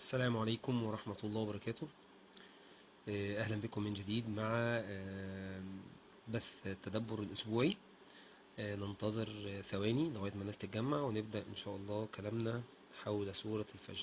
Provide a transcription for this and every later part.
السلام عليكم ورحمة الله وبركاته آه، أهلا بكم من جديد مع آه، بث التدبر الأسبوعي آه، ننتظر آه، ثواني لغاية ما الناس تتجمع ونبدأ إن شاء الله كلامنا حول سورة الفجر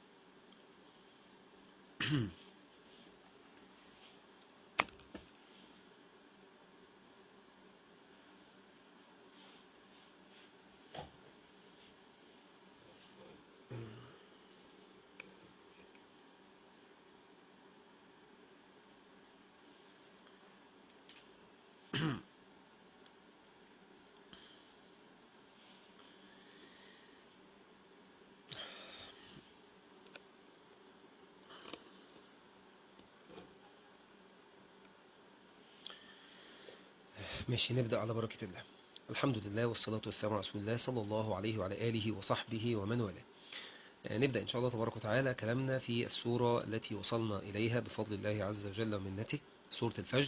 ماشي نبدأ على بركة الله الحمد لله والصلاة والسلام على رسول الله صلى الله عليه وعلى آله وصحبه ومن والاه آه، نبدأ إن شاء الله تبارك وتعالى كلامنا في السورة التي وصلنا إليها بفضل الله عز وجل ومنته سورة الفجر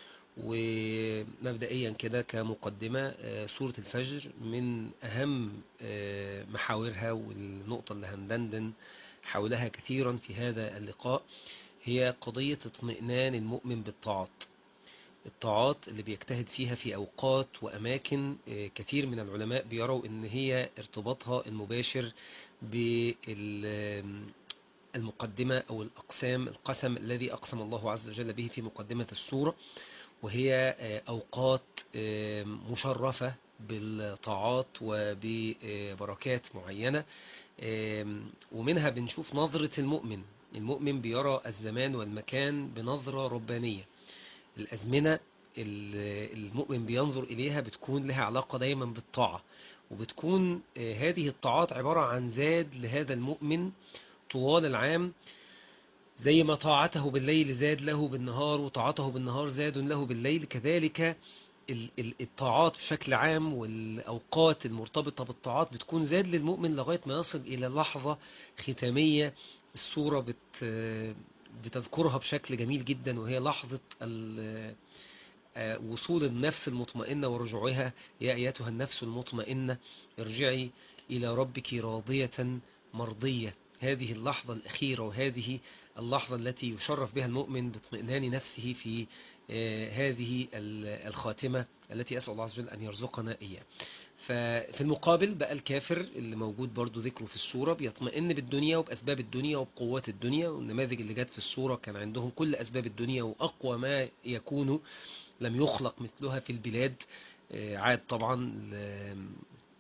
ومبدئيا كده كمقدمة آه، سورة الفجر من أهم آه، محاورها والنقطة اللي هندندن حولها كثيرا في هذا اللقاء هي قضية اطمئنان المؤمن بالطاعات الطاعات اللي بيجتهد فيها في أوقات وأماكن آه، كثير من العلماء بيروا إن هي ارتباطها المباشر بالمقدمة أو الأقسام القسم الذي أقسم الله عز وجل به في مقدمة السورة وهي آه، أوقات آه، مشرفة بالطاعات وببركات معينة آم، ومنها بنشوف نظرة المؤمن المؤمن بيرى الزمان والمكان بنظرة ربانية الأزمنة ال- المؤمن بينظر إليها بتكون لها علاقة دايما بالطاعة وبتكون آه، هذه الطاعات عبارة عن زاد لهذا المؤمن طوال العام زي ما طاعته بالليل زاد له بالنهار وطاعته بالنهار زاد له بالليل كذلك ال- ال- الطاعات بشكل عام والأوقات المرتبطة بالطاعات بتكون زاد للمؤمن لغاية ما يصل إلى لحظة ختامية السورة بت بتذكرها بشكل جميل جدا وهي لحظة ال- آه، وصول النفس المطمئنة ورجوعها يا أيتها النفس المطمئنة ارجعي إلى ربك راضية مرضية هذه اللحظة الأخيرة وهذه اللحظة التي يشرف بها المؤمن باطمئنان نفسه في آه، هذه ال- الخاتمة التي أسأل الله عز وجل أن يرزقنا إياه ففي المقابل بقى الكافر اللي موجود برضو ذكره في السورة بيطمئن بالدنيا وبأسباب الدنيا وبقوات الدنيا والنماذج اللي جت في السورة كان عندهم كل أسباب الدنيا وأقوى ما يكون لم يخلق مثلها في البلاد آه، عاد طبعا ل-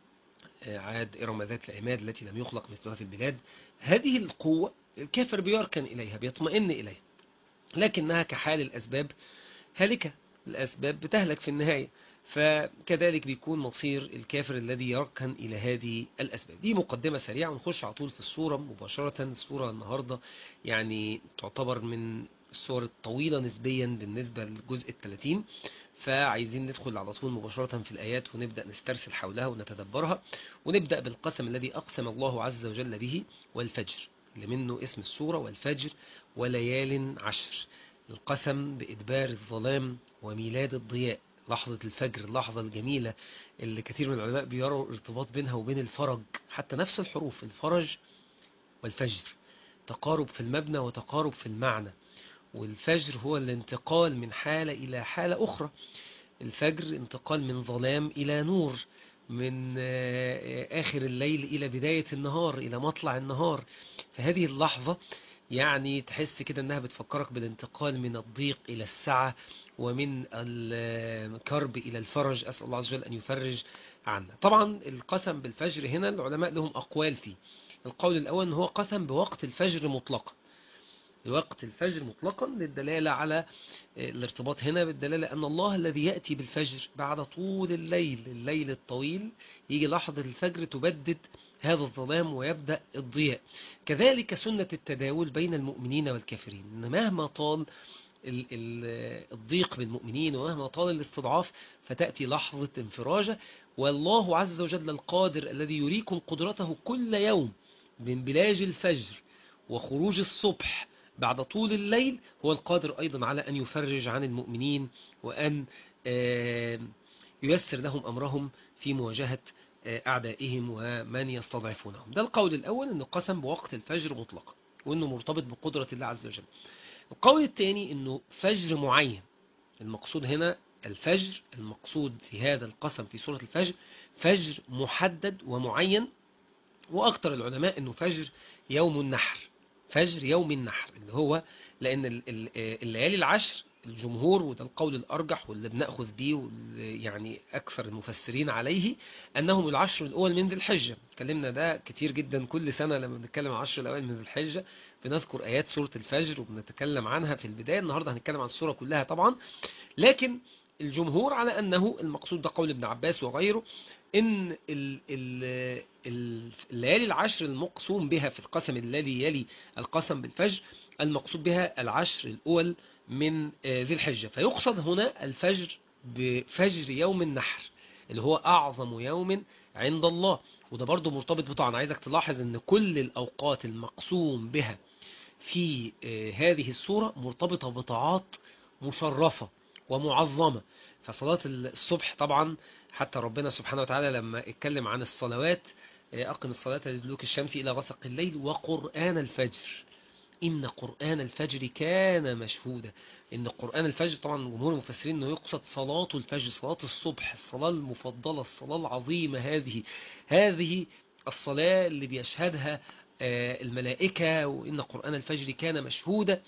آه، عاد إرم ذات العماد التي لم يخلق مثلها في البلاد هذه القوة الكافر بيركن إليها بيطمئن إليها لكنها كحال الأسباب هالكة الأسباب بتهلك في النهاية فكذلك بيكون مصير الكافر الذي يركن إلى هذه الأسباب دي مقدمة سريعة ونخش على طول في الصورة مباشرة الصورة النهاردة يعني تعتبر من الصور الطويلة نسبيا بالنسبة للجزء الثلاثين فعايزين ندخل على طول مباشرة في الآيات ونبدأ نسترسل حولها ونتدبرها ونبدأ بالقسم الذي أقسم الله عز وجل به والفجر اللي منه اسم السورة والفجر وليال عشر القسم بإدبار الظلام وميلاد الضياء لحظة الفجر اللحظة الجميلة اللي كثير من العلماء بيروا ارتباط بينها وبين الفرج حتى نفس الحروف الفرج والفجر تقارب في المبنى وتقارب في المعنى والفجر هو الانتقال من حالة إلى حالة أخرى الفجر انتقال من ظلام إلى نور من آه، آخر الليل إلى بداية النهار إلى مطلع النهار فهذه اللحظة يعني تحس كده انها بتفكرك بالانتقال من الضيق الى السعة ومن الكرب الى الفرج اسال الله عز وجل ان يفرج عنا طبعا القسم بالفجر هنا العلماء لهم اقوال فيه القول الاول ان هو قسم بوقت الفجر مطلقا وقت الفجر مطلقا للدلالة على الارتباط هنا بالدلالة أن الله الذي يأتي بالفجر بعد طول الليل الليل الطويل يجي لحظة الفجر تبدد هذا الظلام ويبدأ الضياء كذلك سنة التداول بين المؤمنين والكافرين إن مهما طال ال- ال- الضيق بالمؤمنين ومهما طال الاستضعاف فتأتي لحظة انفراجة والله عز وجل القادر الذي يريكم قدرته كل يوم من بلاج الفجر وخروج الصبح بعد طول الليل هو القادر أيضا على أن يفرج عن المؤمنين وأن آه، ييسر لهم أمرهم في مواجهة آه، أعدائهم ومن يستضعفونهم ده القول الأول أنه قسم بوقت الفجر مطلقا وانه مرتبط بقدرة الله عز وجل القول الثاني انه فجر معين المقصود هنا الفجر المقصود في هذا القسم في سورة الفجر فجر محدد ومعين واكثر العلماء انه فجر يوم النحر فجر يوم النحر اللي هو لان ال- ال- الليالي العشر الجمهور وده القول الارجح واللي بناخذ بيه واللي يعني اكثر المفسرين عليه انهم العشر الاول من ذي الحجه اتكلمنا ده كتير جدا كل سنه لما بنتكلم عن العشر الاوائل من ذي الحجه بنذكر ايات سوره الفجر وبنتكلم عنها في البدايه النهارده هنتكلم عن السوره كلها طبعا لكن الجمهور على انه المقصود ده قول ابن عباس وغيره ان ال- ال- ال- الليالي العشر المقسوم بها في القسم الذي يلي القسم بالفجر المقصود بها العشر الاول من آه، ذي الحجه فيقصد هنا الفجر بفجر يوم النحر اللي هو اعظم يوم عند الله وده برضو مرتبط بطاعة انا عايزك تلاحظ ان كل الاوقات المقسوم بها في آه، هذه السورة مرتبطة بطاعات مشرفة ومعظمة فصلاة الصبح طبعا حتى ربنا سبحانه وتعالى لما اتكلم عن الصلوات آه، أقم الصلاة لدلوك الشمس إلى غسق الليل وقرآن الفجر إن قرآن الفجر كان مشهودا إن قرآن الفجر طبعا جمهور المفسرين إنه يقصد صلاة الفجر صلاة الصبح الصلاة المفضلة الصلاة العظيمة هذه هذه الصلاة اللي بيشهدها آه، الملائكة وإن قرآن الفجر كان مشهودا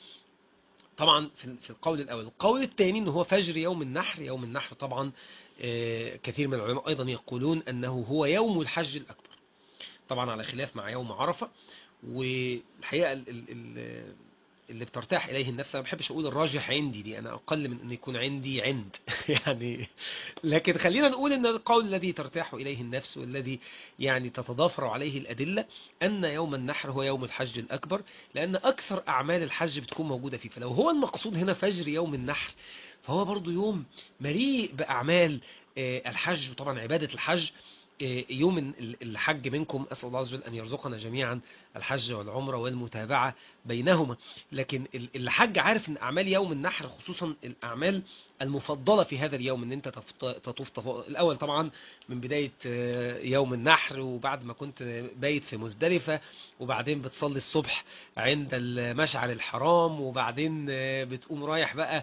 طبعا في في القول الأول القول الثاني إنه هو فجر يوم النحر يوم النحر طبعا آه، كثير من العلماء أيضا يقولون أنه هو يوم الحج الأكبر طبعا على خلاف مع يوم عرفة والحقيقة ال- ال- ال- اللي بترتاح إليه النفس أنا ما بحبش أقول الراجح عندي دي أنا أقل من أن يكون عندي عند يعني لكن خلينا نقول أن القول الذي ترتاح إليه النفس والذي يعني تتضافر عليه الأدلة أن يوم النحر هو يوم الحج الأكبر لأن أكثر أعمال الحج بتكون موجودة فيه فلو هو المقصود هنا فجر يوم النحر فهو برضو يوم مليء بأعمال آه، الحج وطبعا عبادة الحج آه، يوم ال- الحج منكم أسأل الله عز وجل أن يرزقنا جميعا الحج والعمرة والمتابعة بينهما لكن ال- اللي حج عارف ان اعمال يوم النحر خصوصا الاعمال المفضله في هذا اليوم ان انت تفط- تطوف طواف الاول طبعا من بدايه آه، يوم النحر وبعد ما كنت بايت في مزدلفه وبعدين بتصلي الصبح عند المشعر الحرام وبعدين آه، بتقوم رايح بقى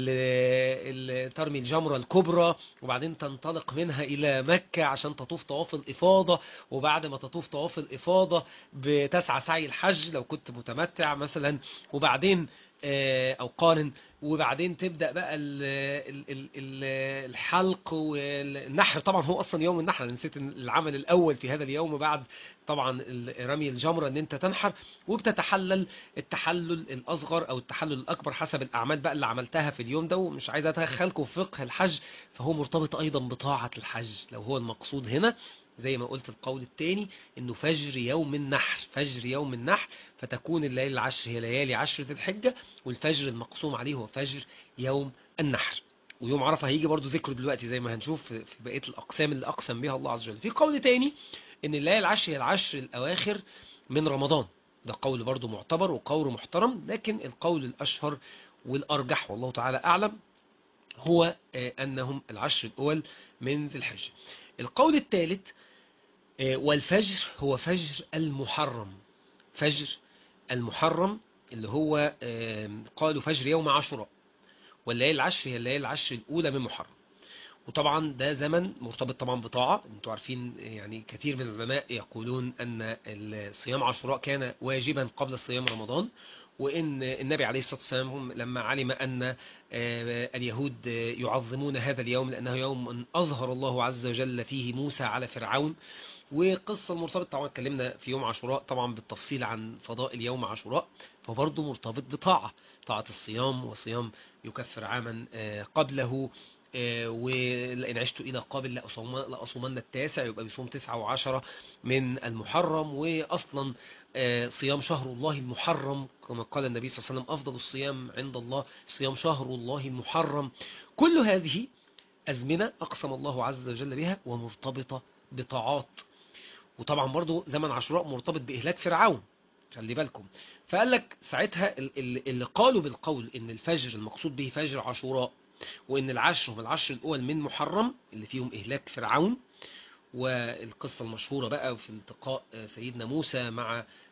ل- ل- ترمي الجمره الكبرى وبعدين تنطلق منها الى مكه عشان تطوف طواف الافاضه وبعد ما تطوف طواف الافاضه بتسعى سعي الحج لو كنت متمتع مثلا وبعدين آه، او قارن وبعدين تبدا بقى ال ال ال ال الحلق والنحر طبعا هو اصلا يوم النحر أنا نسيت إن العمل الاول في هذا اليوم بعد طبعا ال- رمي الجمره ان انت تنحر وبتتحلل التحلل الاصغر او التحلل الاكبر حسب الاعمال بقى اللي عملتها في اليوم ده ومش عايز ادخلكم في فقه الحج فهو مرتبط ايضا بطاعه الحج لو هو المقصود هنا زي ما قلت القول الثاني انه فجر يوم النحر فجر يوم النحر فتكون الليالي العشر هي ليالي عشر ذي الحجة والفجر المقسوم عليه هو فجر يوم النحر ويوم عرفة هيجي برضو ذكره دلوقتي زي ما هنشوف في في بقية الأقسام اللي أقسم بها الله عز وجل في قول تاني ان الليالي العشر هي العشر الأواخر من رمضان ده قول برضو معتبر وقول محترم لكن القول الأشهر والأرجح والله تعالى أعلم هو آه، أنهم العشر الأول من ذي الحجة القول الثالث آه، والفجر هو فجر المحرم فجر المحرم اللي هو آم، قالوا فجر يوم عاشوراء والليالي العشر هي الليالي العشر الأولى من محرم وطبعا ده زمن مرتبط طبعا بطاعة انتوا عارفين يعني كثير من العلماء يقولون أن صيام عاشوراء كان واجبا قبل صيام رمضان وإن النبي عليه الصلاة والسلام لما علم أن آه، اليهود يعظمون هذا اليوم لأنه يوم أظهر الله عز وجل فيه موسى على فرعون وقصة مرتبطة طبعا اتكلمنا في يوم عاشوراء طبعا بالتفصيل عن فضائل يوم عاشوراء فبرضه مرتبط بطاعة طاعة الصيام وصيام يكفر عاما آه، قبله آه، ولئن عشت إلى قابل لأصوم- لأصومن التاسع يبقى بيصوم تسعة وعشرة من المحرم وأصلا آه، صيام شهر الله المحرم كما قال النبي صلى الله عليه وسلم أفضل الصيام عند الله صيام شهر الله المحرم كل هذه أزمنة أقسم الله عز وجل بها ومرتبطة بطاعات وطبعا برضو زمن عاشوراء مرتبط بإهلاك فرعون خلي بالكم فقال لك ساعتها ال- ال- اللي قالوا بالقول ان الفجر المقصود به فجر عاشوراء وان العشر هم العشر الاول من محرم اللي فيهم اهلاك فرعون والقصة المشهورة بقى في التقاء سيدنا موسى مع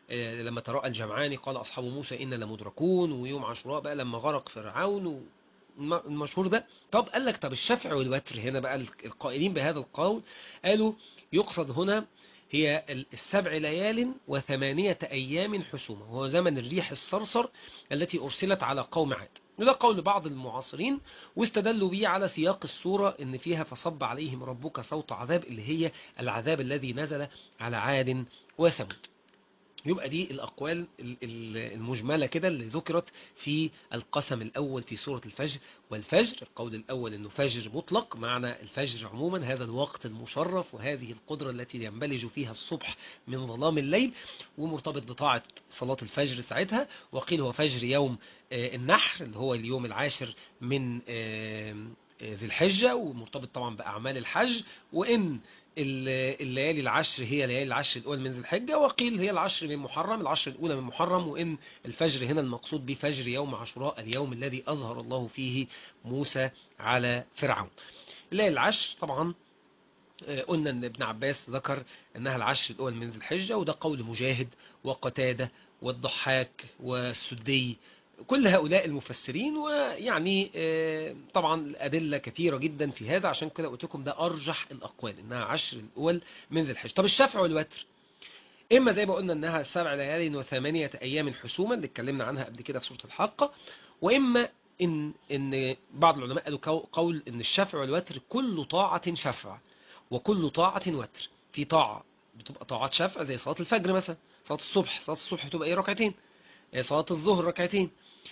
آه، لما تراءى الجمعان قال أصحاب موسى إنا لمدركون ويوم عاشوراء بقى لما غرق فرعون و- الم- المشهور ده طب قال لك طب الشفع والوتر هنا بقى القائلين بهذا القول قالوا يقصد هنا هي ال- السبع ليال وثمانية أيام حسومة وهو زمن الريح الصرصر التي أرسلت على قوم عاد وده قول بعض المعاصرين واستدلوا به على سياق السورة ان فيها فصب عليهم ربك صوت عذاب اللي هي العذاب الذي نزل على عاد وثمود يبقى دي الأقوال ال- ال- المجملة كده اللي ذكرت في القسم الأول في سورة الفجر والفجر القول الأول أنه فجر مطلق معنى الفجر عموما هذا الوقت المشرف وهذه القدرة التي ينبلج فيها الصبح من ظلام الليل ومرتبط بطاعة صلاة الفجر ساعتها وقيل هو فجر يوم آه، النحر اللي هو اليوم العاشر من آه، آه، ذي الحجة ومرتبط طبعا بأعمال الحج وإن ال- الليالي العشر هي ليالي العشر الأول من ذي الحجة وقيل هي العشر من محرم العشر الأولى من محرم وإن الفجر هنا المقصود بفجر يوم عاشوراء اليوم الذي أظهر الله فيه موسى على فرعون الليالي العشر طبعا آه، قلنا ان ابن عباس ذكر انها العشر الاول من ذي الحجة وده قول مجاهد وقتادة والضحاك والسدي كل هؤلاء المفسرين ويعني آه، طبعا الأدلة كثيرة جدا في هذا عشان كده قلت لكم ده أرجح الأقوال إنها عشر الأول من ذي الحجة طب الشفع والوتر إما زي ما قلنا إنها سبع ليال وثمانية أيام حسوما اللي اتكلمنا عنها قبل كده في سورة الحاقة وإما إن إن بعض العلماء قالوا كو- قول إن الشفع والوتر كل طاعة شفع وكل طاعة وتر في طاعة بتبقى طاعات شفع زي صلاة الفجر مثلا صلاة الصبح صلاة الصبح بتبقى ايه ركعتين آه، صلاة الظهر ركعتين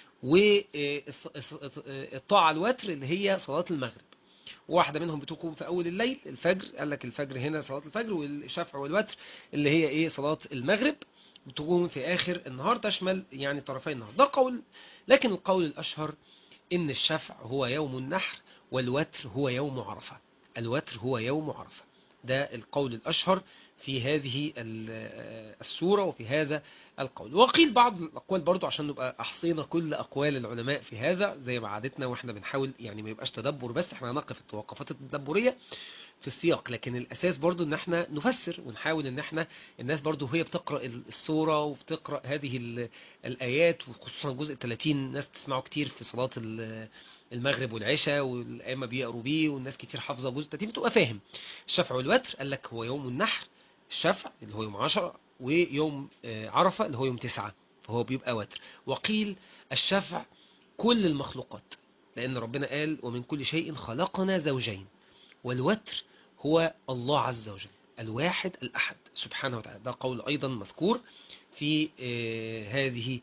والطاعة الوتر اللي هي صلاة المغرب واحدة منهم بتكون في أول الليل الفجر قال لك الفجر هنا صلاة الفجر والشفع والوتر اللي هي إيه صلاة المغرب بتكون في آخر النهار تشمل يعني طرفي النهار ده قول لكن القول الأشهر إن الشفع هو يوم النحر والوتر هو يوم عرفة الوتر هو يوم عرفة ده القول الأشهر في هذه ال- السورة وفي هذا القول وقيل بعض الأقوال برضو عشان نبقى أحصينا كل أقوال العلماء في هذا زي ما عادتنا وإحنا بنحاول يعني ما يبقاش تدبر بس إحنا هنقف التوقفات التدبرية في السياق لكن الأساس برضو إن إحنا نفسر ونحاول إن إحنا الناس برضو وهي بتقرأ السورة وبتقرأ هذه ال- الآيات وخصوصا جزء 30 ناس تسمعه كتير في صلاة ال- المغرب والعشاء والأئمة بيقروا بيه والناس كتير حافظة جزء 30 بتبقى فاهم الشفع والوتر قال لك هو يوم النحر الشفع اللي هو يوم 10 ويوم آه، عرفة اللي هو يوم 9 فهو بيبقى وتر وقيل الشفع كل المخلوقات لأن ربنا قال ومن كل شيء خلقنا زوجين والوتر هو الله عز وجل الواحد الأحد سبحانه وتعالى ده قول أيضا مذكور في آه، هذه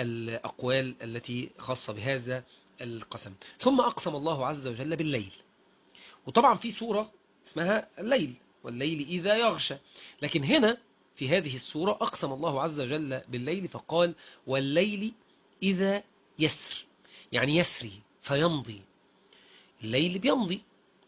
الأقوال التي خاصة بهذا القسم ثم أقسم الله عز وجل بالليل وطبعا في سورة اسمها الليل والليل إذا يغشى لكن هنا في هذه السورة أقسم الله عز وجل بالليل فقال والليل إذا يسر يعني يسري فيمضي الليل بيمضي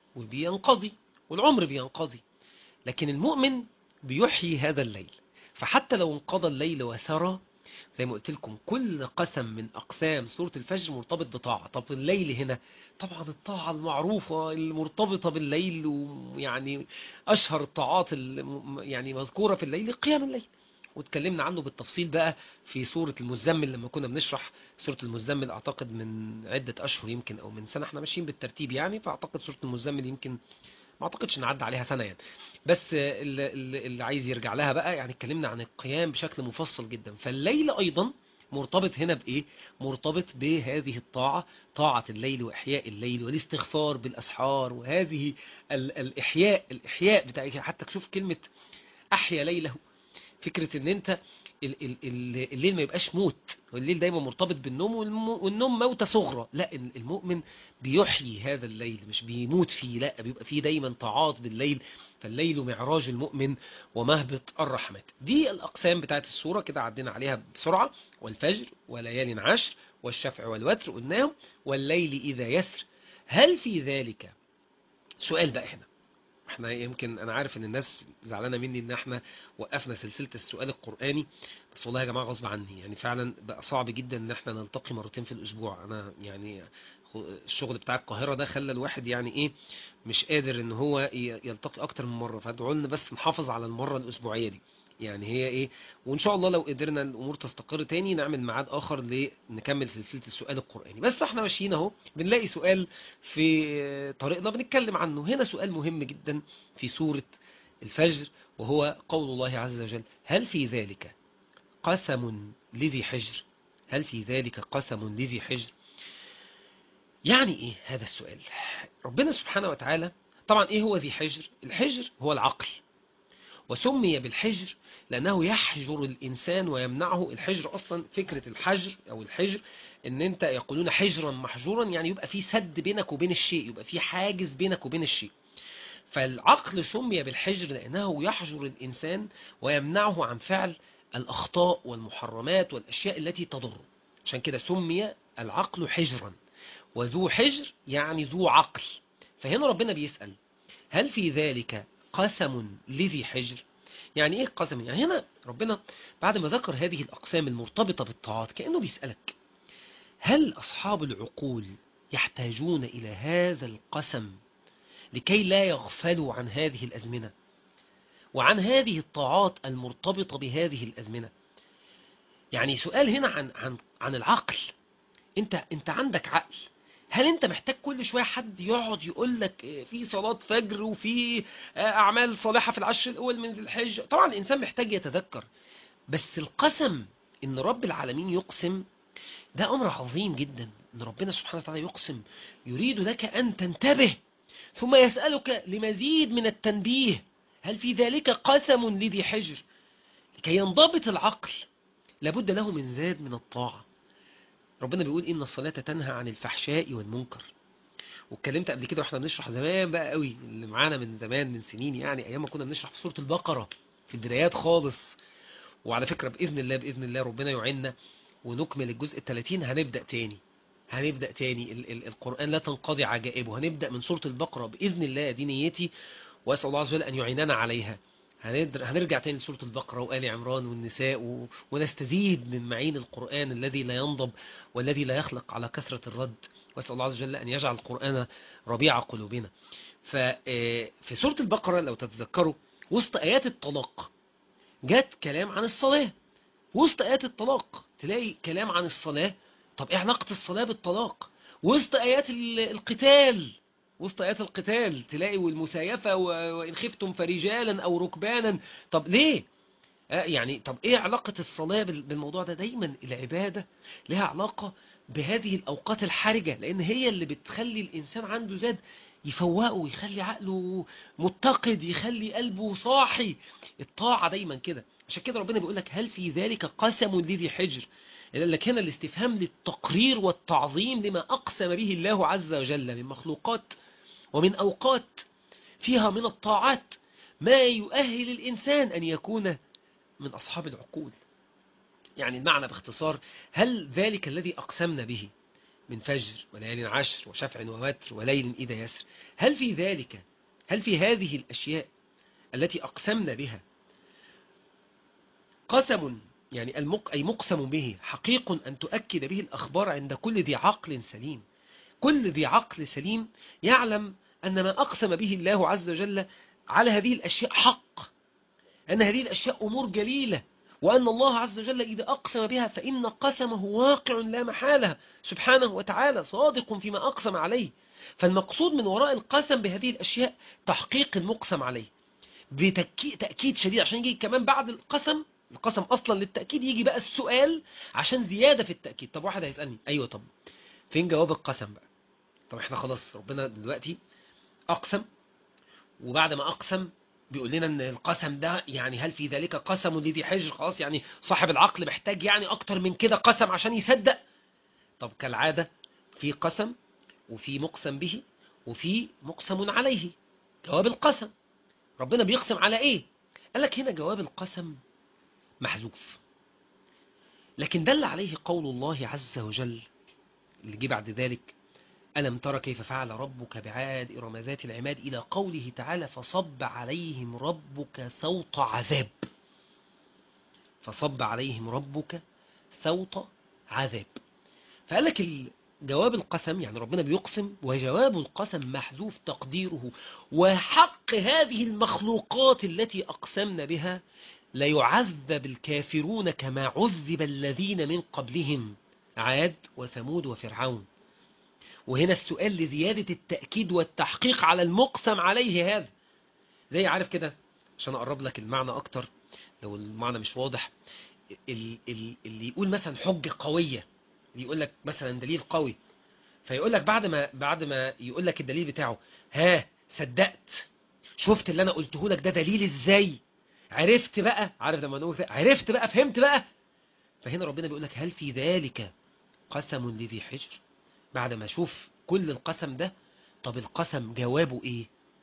وبينقضي والعمر بينقضي لكن المؤمن بيحيي هذا الليل فحتى لو انقضى الليل وسرى زي ما قلت لكم كل قسم من أقسام سورة الفجر مرتبط بطاعة طب الليل هنا طبعا الطاعة المعروفة المرتبطة بالليل ويعني أشهر الطاعات الم- يعني مذكورة في الليل قيام الليل واتكلمنا عنه بالتفصيل بقى في سورة المزمل لما كنا بنشرح سورة المزمل أعتقد من عدة أشهر يمكن أو من سنة احنا ماشيين بالترتيب يعني فأعتقد سورة المزمل يمكن ما أعتقدش نعدى عليها سنة يعني بس اللي, اللي اللي عايز يرجع لها بقى يعني اتكلمنا عن القيام بشكل مفصل جدا فالليل أيضا مرتبط هنا بإيه؟ مرتبط بهذه الطاعة طاعة الليل وإحياء الليل والاستغفار بالأسحار وهذه ال الإحياء الإحياء بتاع حتى تشوف كلمة أحيا ليله فكرة ان انت ال- ال- ال- الليل ما يبقاش موت والليل دايما مرتبط بالنوم والم- والنوم موتة صغرى لا ال- المؤمن بيحيي هذا الليل مش بيموت فيه لا بيبقى فيه دايما طاعات بالليل فالليل معراج المؤمن ومهبط الرحمات دي الأقسام بتاعت السورة كده عدينا عليها بسرعة والفجر وليال عشر والشفع والوتر قلناهم والليل إذا يسر هل في ذلك سؤال بقى هنا احنا يمكن انا عارف ان الناس زعلانه مني ان احنا وقفنا سلسله السؤال القراني بس والله يا جماعه غصب عني يعني فعلا بقى صعب جدا ان احنا نلتقي مرتين في الاسبوع انا يعني خ- الشغل بتاع القاهره ده خلى الواحد يعني ايه مش قادر ان هو ي- يلتقي اكتر من مره فادعوا لنا بس نحافظ على المره الاسبوعيه دي يعني هي ايه وان شاء الله لو قدرنا الامور تستقر تاني نعمل ميعاد اخر لنكمل سلسله السؤال القراني بس احنا ماشيين اهو بنلاقي سؤال في طريقنا بنتكلم عنه هنا سؤال مهم جدا في سوره الفجر وهو قول الله عز وجل هل في ذلك قسم لذي حجر هل في ذلك قسم لذي حجر يعني ايه هذا السؤال ربنا سبحانه وتعالى طبعا ايه هو ذي حجر الحجر هو العقل وسمي بالحجر لأنه يحجر الإنسان ويمنعه الحجر أصلا فكرة الحجر أو الحجر إن أنت يقولون حجرا محجورا يعني يبقى في سد بينك وبين الشيء يبقى في حاجز بينك وبين الشيء فالعقل سمي بالحجر لأنه يحجر الإنسان ويمنعه عن فعل الأخطاء والمحرمات والأشياء التي تضر عشان كده سمي العقل حجرا وذو حجر يعني ذو عقل فهنا ربنا بيسأل هل في ذلك قسم لذي حجر يعني ايه قسم يعني هنا ربنا بعد ما ذكر هذه الأقسام المرتبطة بالطاعات كأنه بيسألك هل أصحاب العقول يحتاجون إلى هذا القسم لكي لا يغفلوا عن هذه الأزمنة وعن هذه الطاعات المرتبطة بهذه الأزمنة يعني سؤال هنا عن, عن, عن العقل انت, انت عندك عقل هل انت محتاج كل شوية حد يقعد يقول لك في صلاة فجر وفي أعمال صالحة في العشر الأول من ذي الحجة طبعا الإنسان محتاج يتذكر بس القسم إن رب العالمين يقسم ده أمر عظيم جدا إن ربنا سبحانه وتعالى يقسم يريد لك أن تنتبه ثم يسألك لمزيد من التنبيه هل في ذلك قسم لذي حجر لكي ينضبط العقل لابد له من زاد من الطاعة ربنا بيقول إن الصلاة تنهى عن الفحشاء والمنكر واتكلمت قبل كده واحنا بنشرح زمان بقى قوي اللي معانا من زمان من سنين يعني ايام ما كنا بنشرح في سورة البقرة في البدايات خالص وعلى فكرة بإذن الله بإذن الله ربنا يعيننا ونكمل الجزء الثلاثين هنبدأ تاني هنبدأ تاني ال ال القرآن لا تنقضي عجائبه هنبدأ من سورة البقرة بإذن الله دي نيتي وأسأل الله عز وجل أن يعيننا عليها هنرجع تاني لسورة البقرة وآل عمران والنساء و... ونستزيد من معين القرآن الذي لا ينضب والذي لا يخلق على كثرة الرد وأسأل الله عز وجل أن يجعل القرآن ربيع قلوبنا ففي سورة البقرة لو تتذكروا وسط آيات الطلاق جات كلام عن الصلاة وسط آيات الطلاق تلاقي كلام عن الصلاة طب ايه علاقة الصلاة بالطلاق وسط آيات القتال وسط آيات القتال تلاقي والمسايفة وإن خفتم فرجالا أو ركبانا طب ليه يعني طب ايه علاقة الصلاة بالموضوع ده دايما العبادة لها علاقة بهذه الأوقات الحرجة لأن هي اللي بتخلي الإنسان عنده زاد يفوقه يخلي عقله متقد يخلي قلبه صاحي الطاعة دايما كده عشان كده ربنا بيقول لك هل في ذلك قسم لذي حجر قال لك هنا الاستفهام للتقرير والتعظيم لما أقسم به الله عز وجل من مخلوقات ومن أوقات فيها من الطاعات ما يؤهل الإنسان أن يكون من أصحاب العقول يعني المعنى باختصار هل ذلك الذي أقسمنا به من فجر وليال عشر وشفع ووتر وليل إذا يسر هل في ذلك هل في هذه الأشياء التي أقسمنا بها قسم يعني المق أي مقسم به حقيق أن تؤكد به الأخبار عند كل ذي عقل سليم كل ذي عقل سليم يعلم أن ما أقسم به الله عز وجل على هذه الأشياء حق أن هذه الأشياء أمور جليلة وأن الله عز وجل إذا أقسم بها فإن قسمه واقع لا محالة سبحانه وتعالى صادق فيما أقسم عليه فالمقصود من وراء القسم بهذه الأشياء تحقيق المقسم عليه بتأكيد شديد عشان يجي كمان بعد القسم القسم أصلا للتأكيد يجي بقى السؤال عشان زيادة في التأكيد طب واحد هيسألني أيوة طب فين جواب القسم بقى طب احنا خلاص ربنا دلوقتي أقسم وبعد ما أقسم بيقول لنا ان القسم ده يعني هل في ذلك قسم لذي حجر خلاص يعني صاحب العقل محتاج يعني اكتر من كده قسم عشان يصدق طب كالعادة في قسم وفي مقسم به وفي مقسم عليه جواب القسم ربنا بيقسم على ايه قال لك هنا جواب القسم محذوف لكن دل عليه قول الله عز وجل اللي جه بعد ذلك ألم ترى كيف فعل ربك بعاد إرم ذات العماد إلى قوله تعالى فصب عليهم ربك سوط عذاب فصب عليهم ربك سوط عذاب فقال لك جواب القسم يعني ربنا بيقسم وجواب القسم محذوف تقديره وحق هذه المخلوقات التي أقسمنا بها ليعذب الكافرون كما عذب الذين من قبلهم عاد وثمود وفرعون وهنا السؤال لزيادة التأكيد والتحقيق على المقسم عليه هذا زي عارف كده عشان أقرب لك المعنى أكتر لو المعنى مش واضح ال- ال- اللي يقول مثلا حجة قوية يقول لك مثلا دليل قوي فيقول لك بعد ما بعد ما يقول لك الدليل بتاعه ها صدقت شفت اللي انا قلته لك ده دليل ازاي عرفت بقى عارف لما نقول كده، عرفت بقى فهمت بقى فهنا ربنا بيقول لك هل في ذلك قسم لذي حجر بعد ما اشوف كل القسم ده طب القسم جوابه ايه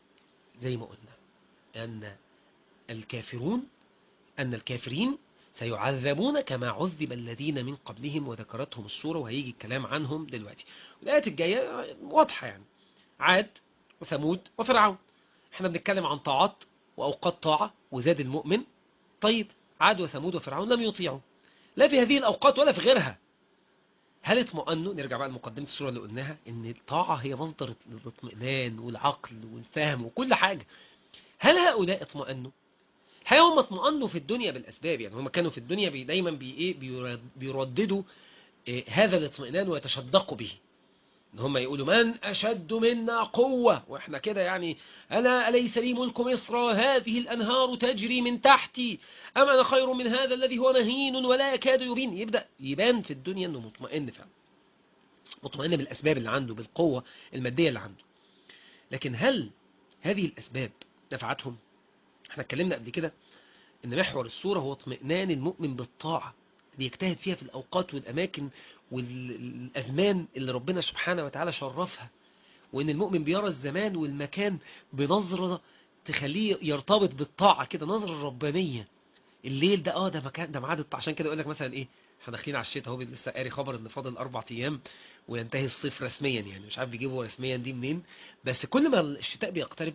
زي ما قلنا ان الكافرون ان الكافرين سيعذبون كما عذب الذين من قبلهم وذكرتهم السورة وهيجي الكلام عنهم دلوقتي الآيات الجاية واضحة يعني عاد وثمود وفرعون احنا بنتكلم عن طاعات وأوقات طاعة وزاد المؤمن طيب عاد وثمود وفرعون لم يطيعوا لا في هذه الأوقات ولا في غيرها هل اطمأنوا نرجع بقى لمقدمة السورة اللي قلناها ان الطاعة هي مصدر الاطمئنان والعقل والفهم وكل حاجة هل هؤلاء اطمأنوا الحقيقة هم اطمأنوا في الدنيا بالأسباب يعني هم كانوا في الدنيا بي دايما بي إيه بيرد- بيرددوا إيه هذا الاطمئنان ويتشدقوا به ان هم يقولوا من أشد منا قوة واحنا كده يعني أنا أليس لي ملك مصر هذه الأنهار تجري من تحتي أم أنا خير من هذا الذي هو مهين ولا يكاد يبين يبدأ يبان في الدنيا أنه مطمئن فعلا مطمئن بالأسباب اللي عنده بالقوة المادية اللي عنده لكن هل هذه الأسباب نفعتهم احنا اتكلمنا قبل كده ان محور الصورة هو اطمئنان المؤمن بالطاعة بيجتهد فيها في الأوقات والأماكن والأزمان اللي ربنا سبحانه وتعالى شرفها وإن المؤمن بيرى الزمان والمكان بنظرة تخليه يرتبط بالطاعة كده نظرة ربانية الليل ده اه ده مكان ده ميعاد الطاعة عشان كده يقول لك مثلا ايه احنا داخلين على الشتاء اهو لسه قاري خبر ان فاضل اربع ايام وينتهي الصيف رسميا يعني مش عارف بيجيبوا رسميا دي منين بس كل ما الشتاء بيقترب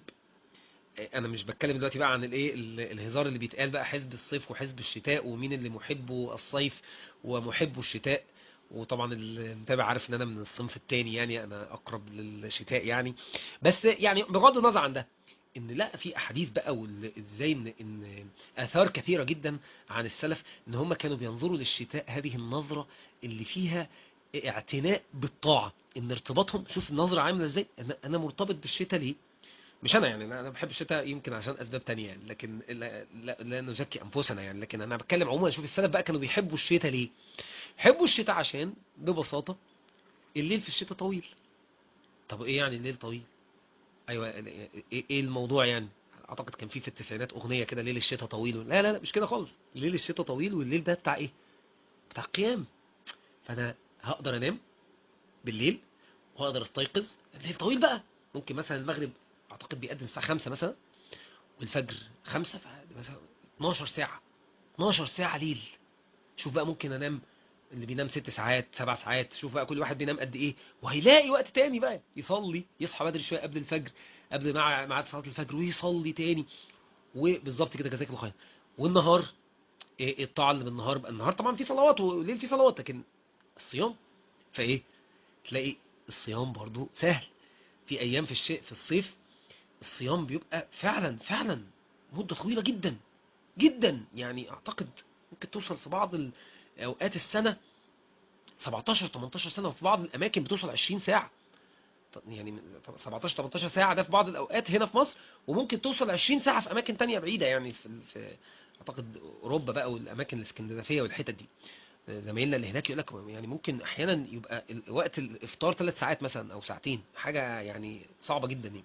انا مش بتكلم دلوقتي بقى عن الايه ال- الهزار اللي بيتقال بقى حزب الصيف وحزب الشتاء ومين اللي محبه الصيف ومحبه الشتاء وطبعا المتابع عارف ان انا من الصنف التاني يعني انا اقرب للشتاء يعني بس يعني بغض النظر عن ده ان لا في احاديث بقى وال- ازاي ان ان اثار كثيره جدا عن السلف ان هم كانوا بينظروا للشتاء هذه النظره اللي فيها اعتناء بالطاعه ان ارتباطهم شوف النظره عامله ازاي انا انا مرتبط بالشتاء ليه مش انا يعني انا بحب الشتاء يمكن عشان اسباب تانية يعني لكن لا, لا, لا نزكي انفسنا يعني لكن انا بتكلم عموما شوف السلف بقى كانوا بيحبوا الشتاء ليه يحبوا الشتاء عشان ببساطة الليل في الشتاء طويل طب ايه يعني الليل طويل ايوه ايه إيه الموضوع يعني اعتقد كان في في التسعينات اغنية كده ليل الشتاء طويل لا لا لا مش كده خالص ليل الشتاء طويل والليل ده بتاع ايه بتاع قيام فانا هقدر انام بالليل واقدر استيقظ الليل طويل بقى ممكن مثلا المغرب اعتقد بيقدم الساعه 5 مثلا والفجر 5 مثلا 12 ساعه 12 ساعه ليل شوف بقى ممكن انام اللي بينام 6 ساعات 7 ساعات شوف بقى كل واحد بينام قد ايه وهيلاقي وقت تاني بقى يصلي يصحى بدري شويه قبل الفجر قبل مع ميعاد صلاه الفجر ويصلي تاني وبالظبط كده جزاك الله خير والنهار إيه الطاعه اللي بالنهار بقى النهار طبعا في صلوات والليل في صلوات لكن الصيام فايه تلاقي الصيام برضو سهل في ايام في الشيء في الصيف الصيام بيبقى فعلا فعلا مدة طويلة جدا جدا يعني اعتقد ممكن توصل في بعض ال- اوقات السنة 17 18 سنة وفي بعض الاماكن بتوصل 20 ساعة ط- يعني 17 18 ساعة ده في بعض الاوقات هنا في مصر وممكن توصل 20 ساعة في اماكن تانية بعيدة يعني في, في اعتقد اوروبا بقى والاماكن الاسكندنافية والحتت دي زمايلنا اللي هناك يقول لك يعني ممكن احيانا يبقى ال- وقت الافطار ثلاث ساعات مثلا او ساعتين حاجة يعني صعبة جدا يعني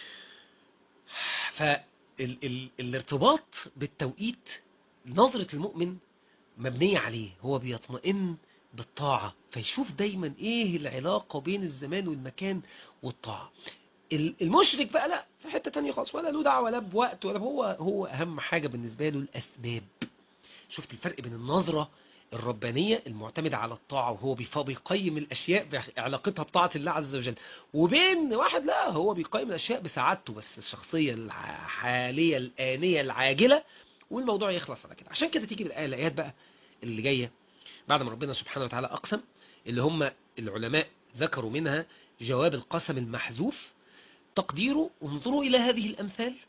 فالارتباط بالتوقيت نظرة المؤمن مبنية عليه هو بيطمئن بالطاعة فيشوف دايما ايه العلاقة بين الزمان والمكان والطاعة ال- المشرك بقى لا في حتة تانية خالص ولا له دعوة لا بوقت ولا هو هو اهم حاجة بالنسبة له الاسباب شفت الفرق بين النظرة الربانية المعتمدة على الطاعة وهو بيف- بيقيم الأشياء بعلاقتها بطاعة الله عز وجل وبين واحد لا هو بيقيم الأشياء بسعادته بس الشخصية الحالية الآنية العاجلة والموضوع يخلص على كده عشان كده تيجي بالآية الآيات بقى اللي جاية بعد ما ربنا سبحانه وتعالى أقسم اللي هم العلماء ذكروا منها جواب القسم المحذوف تقديره انظروا إلى هذه الأمثال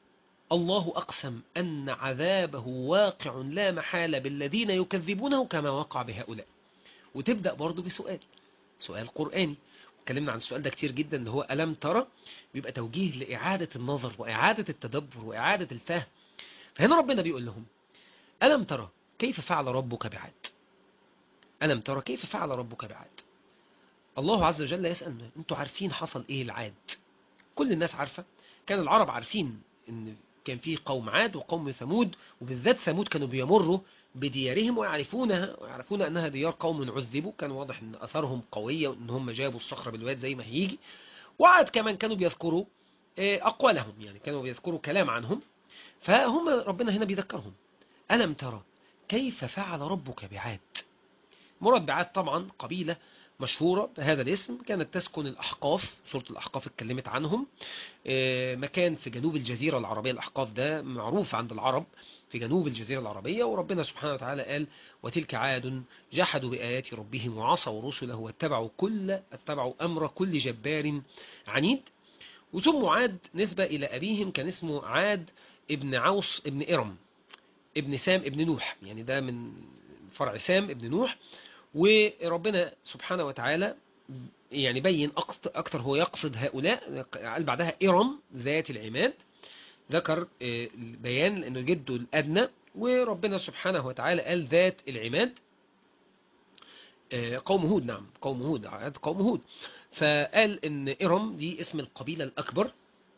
الله أقسم أن عذابه واقع لا محالة بالذين يكذبونه كما وقع بهؤلاء وتبدأ برضو بسؤال سؤال قرآني اتكلمنا عن السؤال ده كتير جدا اللي هو ألم ترى بيبقى توجيه لإعادة النظر وإعادة التدبر وإعادة الفهم فهنا ربنا بيقول لهم ألم ترى كيف فعل ربك بعاد ألم ترى كيف فعل ربك بعاد الله عز وجل يسألنا انتوا عارفين حصل ايه العاد كل الناس عارفة كان العرب عارفين ان كان في قوم عاد وقوم ثمود وبالذات ثمود كانوا بيمروا بديارهم ويعرفونها ويعرفون انها ديار قوم عذبوا كان واضح ان اثرهم قوية وان هم جابوا الصخرة بالواد زي ما هيجي وعاد كمان كانوا بيذكروا اقوالهم يعني كانوا بيذكروا كلام عنهم فهم ربنا هنا بيذكرهم ألم ترى كيف فعل ربك بعاد مراد بعاد طبعا قبيلة مشهورة بهذا الاسم كانت تسكن الأحقاف سورة الأحقاف اتكلمت عنهم مكان في جنوب الجزيرة العربية الأحقاف ده معروف عند العرب في جنوب الجزيرة العربية وربنا سبحانه وتعالى قال وتلك عاد جحدوا بآيات ربهم وعصوا رسله واتبعوا كل اتبعوا أمر كل جبار عنيد وسموا عاد نسبة إلى أبيهم كان اسمه عاد ابن عوص ابن إرم ابن سام ابن نوح يعني ده من فرع سام ابن نوح وربنا سبحانه وتعالى يعني بين أكتر هو يقصد هؤلاء قال بعدها إرم ذات العماد ذكر بيان لأنه جده الأدنى وربنا سبحانه وتعالى قال ذات العماد قوم هود نعم قوم هود عاد قوم هود فقال ان إرم دي اسم القبيلة الأكبر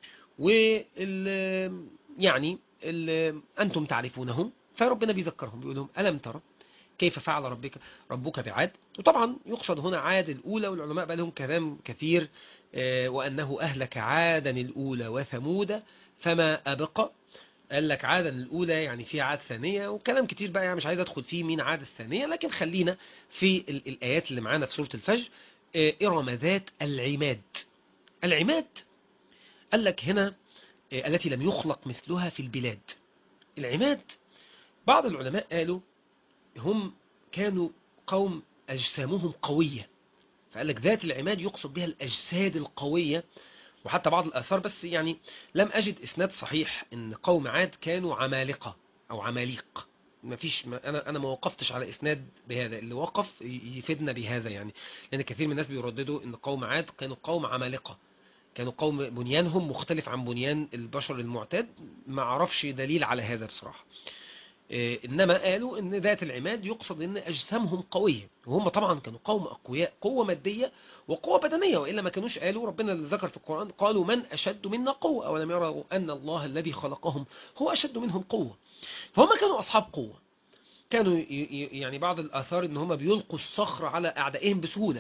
وال يعني أنتم تعرفونهم فربنا بيذكرهم بيقول لهم ألم ترى كيف فعل ربك ربك بعاد وطبعا يقصد هنا عاد الأولى والعلماء بقى لهم كلام كثير وأنه أهلك عادا الأولى وثمود فما أبقى قال لك عادا الأولى يعني في عاد ثانية وكلام كتير بقى يعني مش عايز أدخل فيه مين عاد الثانية لكن خلينا في الآيات اللي معانا في سورة الفجر إرم ذات العماد العماد قال لك هنا التي لم يخلق مثلها في البلاد العماد بعض العلماء قالوا هم كانوا قوم أجسامهم قوية فقال لك ذات العماد يقصد بها الأجساد القوية وحتى بعض الآثار بس يعني لم أجد إسناد صحيح إن قوم عاد كانوا عمالقة أو عماليق ما فيش ما أنا أنا ما وقفتش على إسناد بهذا اللي وقف يفيدنا بهذا يعني لأن كثير من الناس بيرددوا إن قوم عاد كانوا قوم عمالقة كانوا قوم بنيانهم مختلف عن بنيان البشر المعتاد ما عرفش دليل على هذا بصراحة إنما قالوا إن ذات العماد يقصد إن أجسامهم قوية وهم طبعا كانوا قوم أقوياء قوة مادية وقوة بدنية وإلا ما كانوش قالوا ربنا اللي ذكر في القرآن قالوا من أشد منا قوة أولم يروا أن الله الذي خلقهم هو أشد منهم قوة فهم كانوا أصحاب قوة كانوا يعني بعض الآثار إن هم بيلقوا الصخر على أعدائهم بسهولة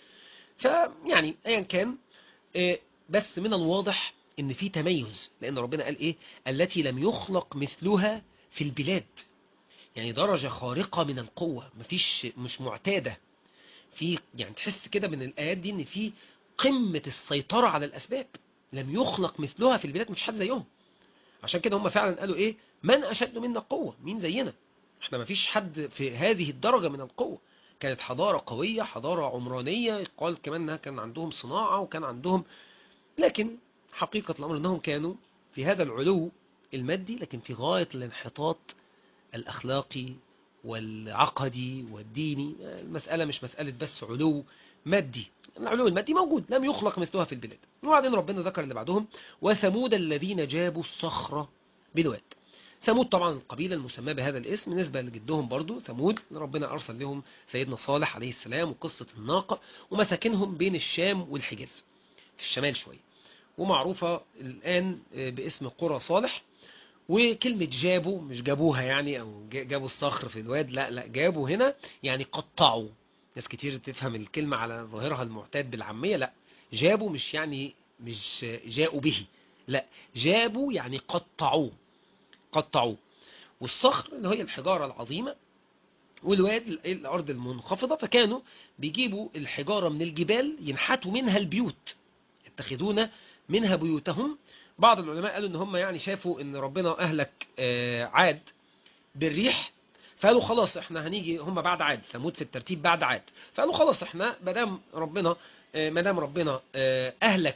فيعني أيا كان بس من الواضح ان في تميز لان ربنا قال ايه التي لم يخلق مثلها في البلاد يعني درجة خارقة من القوة مفيش مش معتادة في يعني تحس كده من الآيات دي ان في قمة السيطرة على الأسباب لم يخلق مثلها في البلاد مش حد زيهم عشان كده هم فعلا قالوا ايه من أشد منا قوة مين زينا احنا مفيش حد في هذه الدرجة من القوة كانت حضارة قوية حضارة عمرانية قال كمان انها كان عندهم صناعة وكان عندهم لكن حقيقة الأمر أنهم كانوا في هذا العلو المادي لكن في غاية الانحطاط الأخلاقي والعقدي والديني المسألة مش مسألة بس علو مادي العلو المادي موجود لم يخلق مثلها في البلاد وبعدين ربنا ذكر اللي بعدهم وثمود الذين جابوا الصخرة بالواد ثمود طبعا القبيلة المسمى بهذا الاسم نسبة لجدهم برضو ثمود ربنا أرسل لهم سيدنا صالح عليه السلام وقصة الناقة ومساكنهم بين الشام والحجاز في الشمال شوية ومعروفة الآن باسم قرى صالح وكلمة جابوا مش جابوها يعني أو جابوا الصخر في الواد لا لا جابوا هنا يعني قطعوا ناس كتير تفهم الكلمة على ظاهرها المعتاد بالعامية لا جابوا مش يعني مش جاءوا به لا جابوا يعني قطعوه قطعوه والصخر اللي هي الحجارة العظيمة والواد الأرض المنخفضة فكانوا بيجيبوا الحجارة من الجبال ينحتوا منها البيوت يتخذون منها بيوتهم بعض العلماء قالوا ان هم يعني شافوا ان ربنا اهلك عاد بالريح فقالوا خلاص احنا هنيجي هم بعد عاد ثمود في الترتيب بعد عاد فقالوا خلاص احنا مدام ربنا مدام ربنا اهلك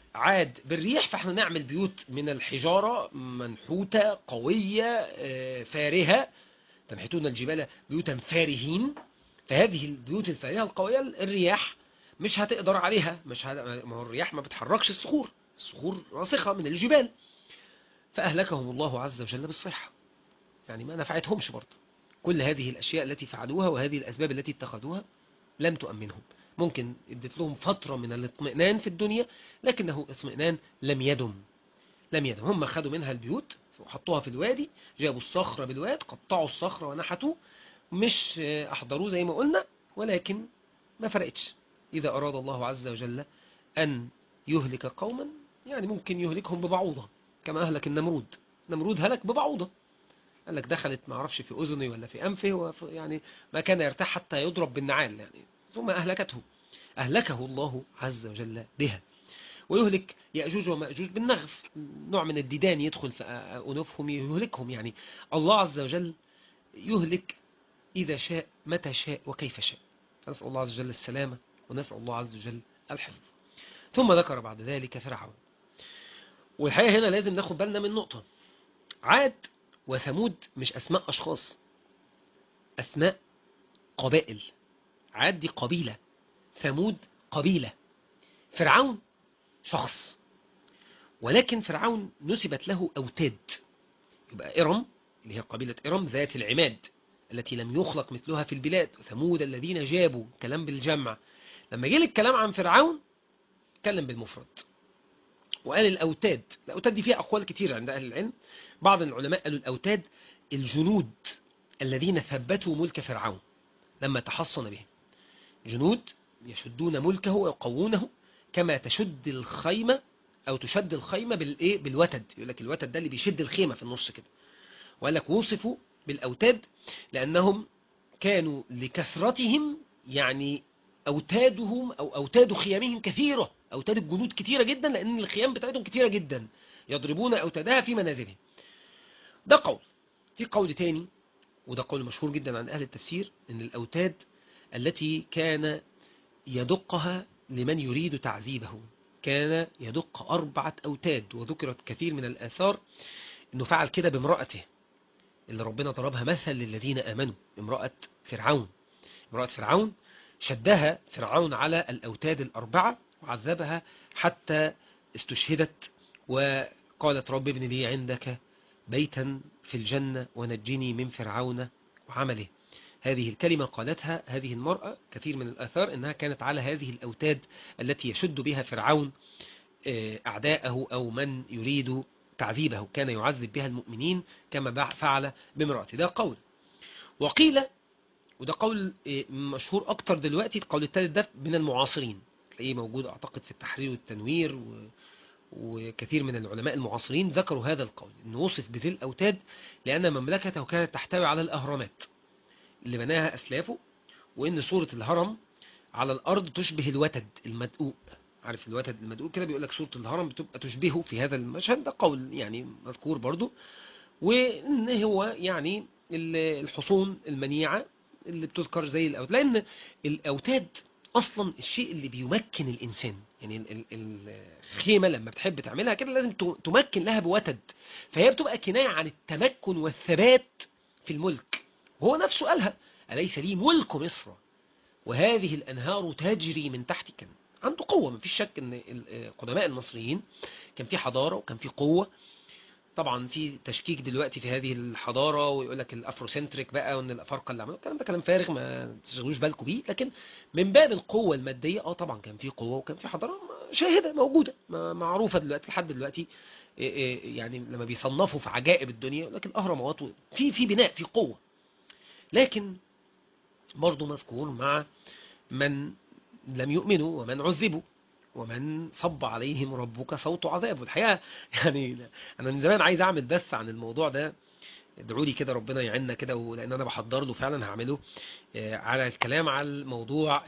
عاد بالريح فاحنا نعمل بيوت من الحجارة منحوتة قوية آه، فارهة تنحتون الجبال بيوتا فارهين فهذه البيوت الفارهة القوية الرياح مش هتقدر عليها مش هت... ما هو الرياح ما بتحركش الصخور الصخور راسخة من الجبال فأهلكهم الله عز وجل بالصحة يعني ما نفعتهمش برضه كل هذه الأشياء التي فعلوها وهذه الأسباب التي اتخذوها لم تؤمنهم ممكن ادت لهم فترة من الاطمئنان في الدنيا لكنه اطمئنان لم يدم لم يدم هم خدوا منها البيوت وحطوها في الوادي جابوا الصخرة بالواد قطعوا الصخرة ونحتوا مش أحضروه زي ما قلنا ولكن ما فرقتش إذا أراد الله عز وجل أن يهلك قوما يعني ممكن يهلكهم ببعوضة كما أهلك النمرود نمرود هلك ببعوضة قال لك دخلت ما اعرفش في أذنه ولا في أنفه وف- يعني ما كان يرتاح حتى يضرب بالنعال يعني ثم أهلكته أهلكه الله عز وجل بها ويهلك يأجوج ومأجوج بالنغف نوع من الديدان يدخل في أنوفهم يهلكهم يعني الله عز وجل يهلك إذا شاء متى شاء وكيف شاء نسأل الله عز وجل السلامة ونسأل الله عز وجل الحفظ ثم ذكر بعد ذلك فرعون والحقيقة هنا لازم ناخد بالنا من نقطة عاد وثمود مش أسماء أشخاص أسماء قبائل عاد دي قبيلة ثمود قبيلة فرعون شخص ولكن فرعون نسبت له أوتاد يبقى إرم اللي هي قبيلة إرم ذات العماد التي لم يخلق مثلها في البلاد وثمود الذين جابوا كلام بالجمع لما جه الكلام عن فرعون اتكلم بالمفرد وقال الأوتاد الأوتاد دي فيها أقوال كتير عند أهل العلم بعض العلماء قالوا الأوتاد الجنود الذين ثبتوا ملك فرعون لما تحصن بهم جنود يشدون ملكه ويقوونه كما تشد الخيمة أو تشد الخيمة بالإيه بالوتد يقول لك الوتد ده اللي بيشد الخيمة في النص كده وقال لك وصفوا بالأوتاد لأنهم كانوا لكثرتهم يعني أوتادهم أو أوتاد خيامهم كثيرة أوتاد الجنود كثيرة جدا لأن الخيام بتاعتهم كثيرة جدا يضربون أوتادها في منازلهم ده قول في قول تاني وده قول مشهور جدا عن أهل التفسير أن الأوتاد التي كان يدقها لمن يريد تعذيبه كان يدق أربعة أوتاد وذكرت كثير من الآثار أنه فعل كده بامرأته اللي ربنا ضربها مثل للذين آمنوا امرأة فرعون امرأة فرعون شدها فرعون على الأوتاد الأربعة وعذبها حتى استشهدت وقالت رب ابن لي عندك بيتا في الجنة ونجني من فرعون وعمله هذه الكلمة قالتها هذه المرأة كثير من الآثار أنها كانت على هذه الأوتاد التي يشد بها فرعون أعداءه أو من يريد تعذيبه كان يعذب بها المؤمنين كما فعل بامرأته ده قول وقيل وده قول مشهور أكتر دلوقتي القول الثالث ده من المعاصرين تلاقيه موجود أعتقد في التحرير والتنوير و... وكثير من العلماء المعاصرين ذكروا هذا القول أنه وصف بذي الأوتاد لأن مملكته كانت تحتوي على الأهرامات اللي بناها أسلافه وإن صورة الهرم على الأرض تشبه الوتد المدقوق عارف الوتد المدقوق كده بيقول لك صورة الهرم بتبقى تشبهه في هذا المشهد ده قول يعني مذكور برضو وإن هو يعني الحصون المنيعة اللي بتذكر زي الأوتاد لأن الأوتاد أصلا الشيء اللي بيمكن الإنسان يعني الخيمة لما بتحب تعملها كده لازم تمكن لها بوتد فهي بتبقى كناية عن التمكن والثبات في الملك وهو نفسه قالها أليس لي ملك مصر وهذه الأنهار تجري من تحتي كان عنده قوة مفيش شك أن القدماء المصريين كان في حضارة وكان في قوة طبعا في تشكيك دلوقتي في هذه الحضارة ويقول لك الافروسنتريك بقى وان الافارقه اللي عملوا الكلام ده كلام فارغ ما تشغلوش بالكم بيه لكن من باب القوة المادية اه طبعا كان في قوة وكان في حضارة شاهدة موجودة معروفة دلوقتي لحد دلوقتي يعني لما بيصنفوا في عجائب الدنيا يقول لك الاهرامات في في بناء في قوة لكن برضه مذكور مع من لم يؤمنوا ومن عذبوا ومن صب عليهم ربك صوت عذاب والحقيقة يعني أنا من زمان عايز أعمل بث عن الموضوع ده ادعوا لي كده ربنا يعيننا كده لأن أنا بحضر له فعلا هعمله على الكلام على الموضوع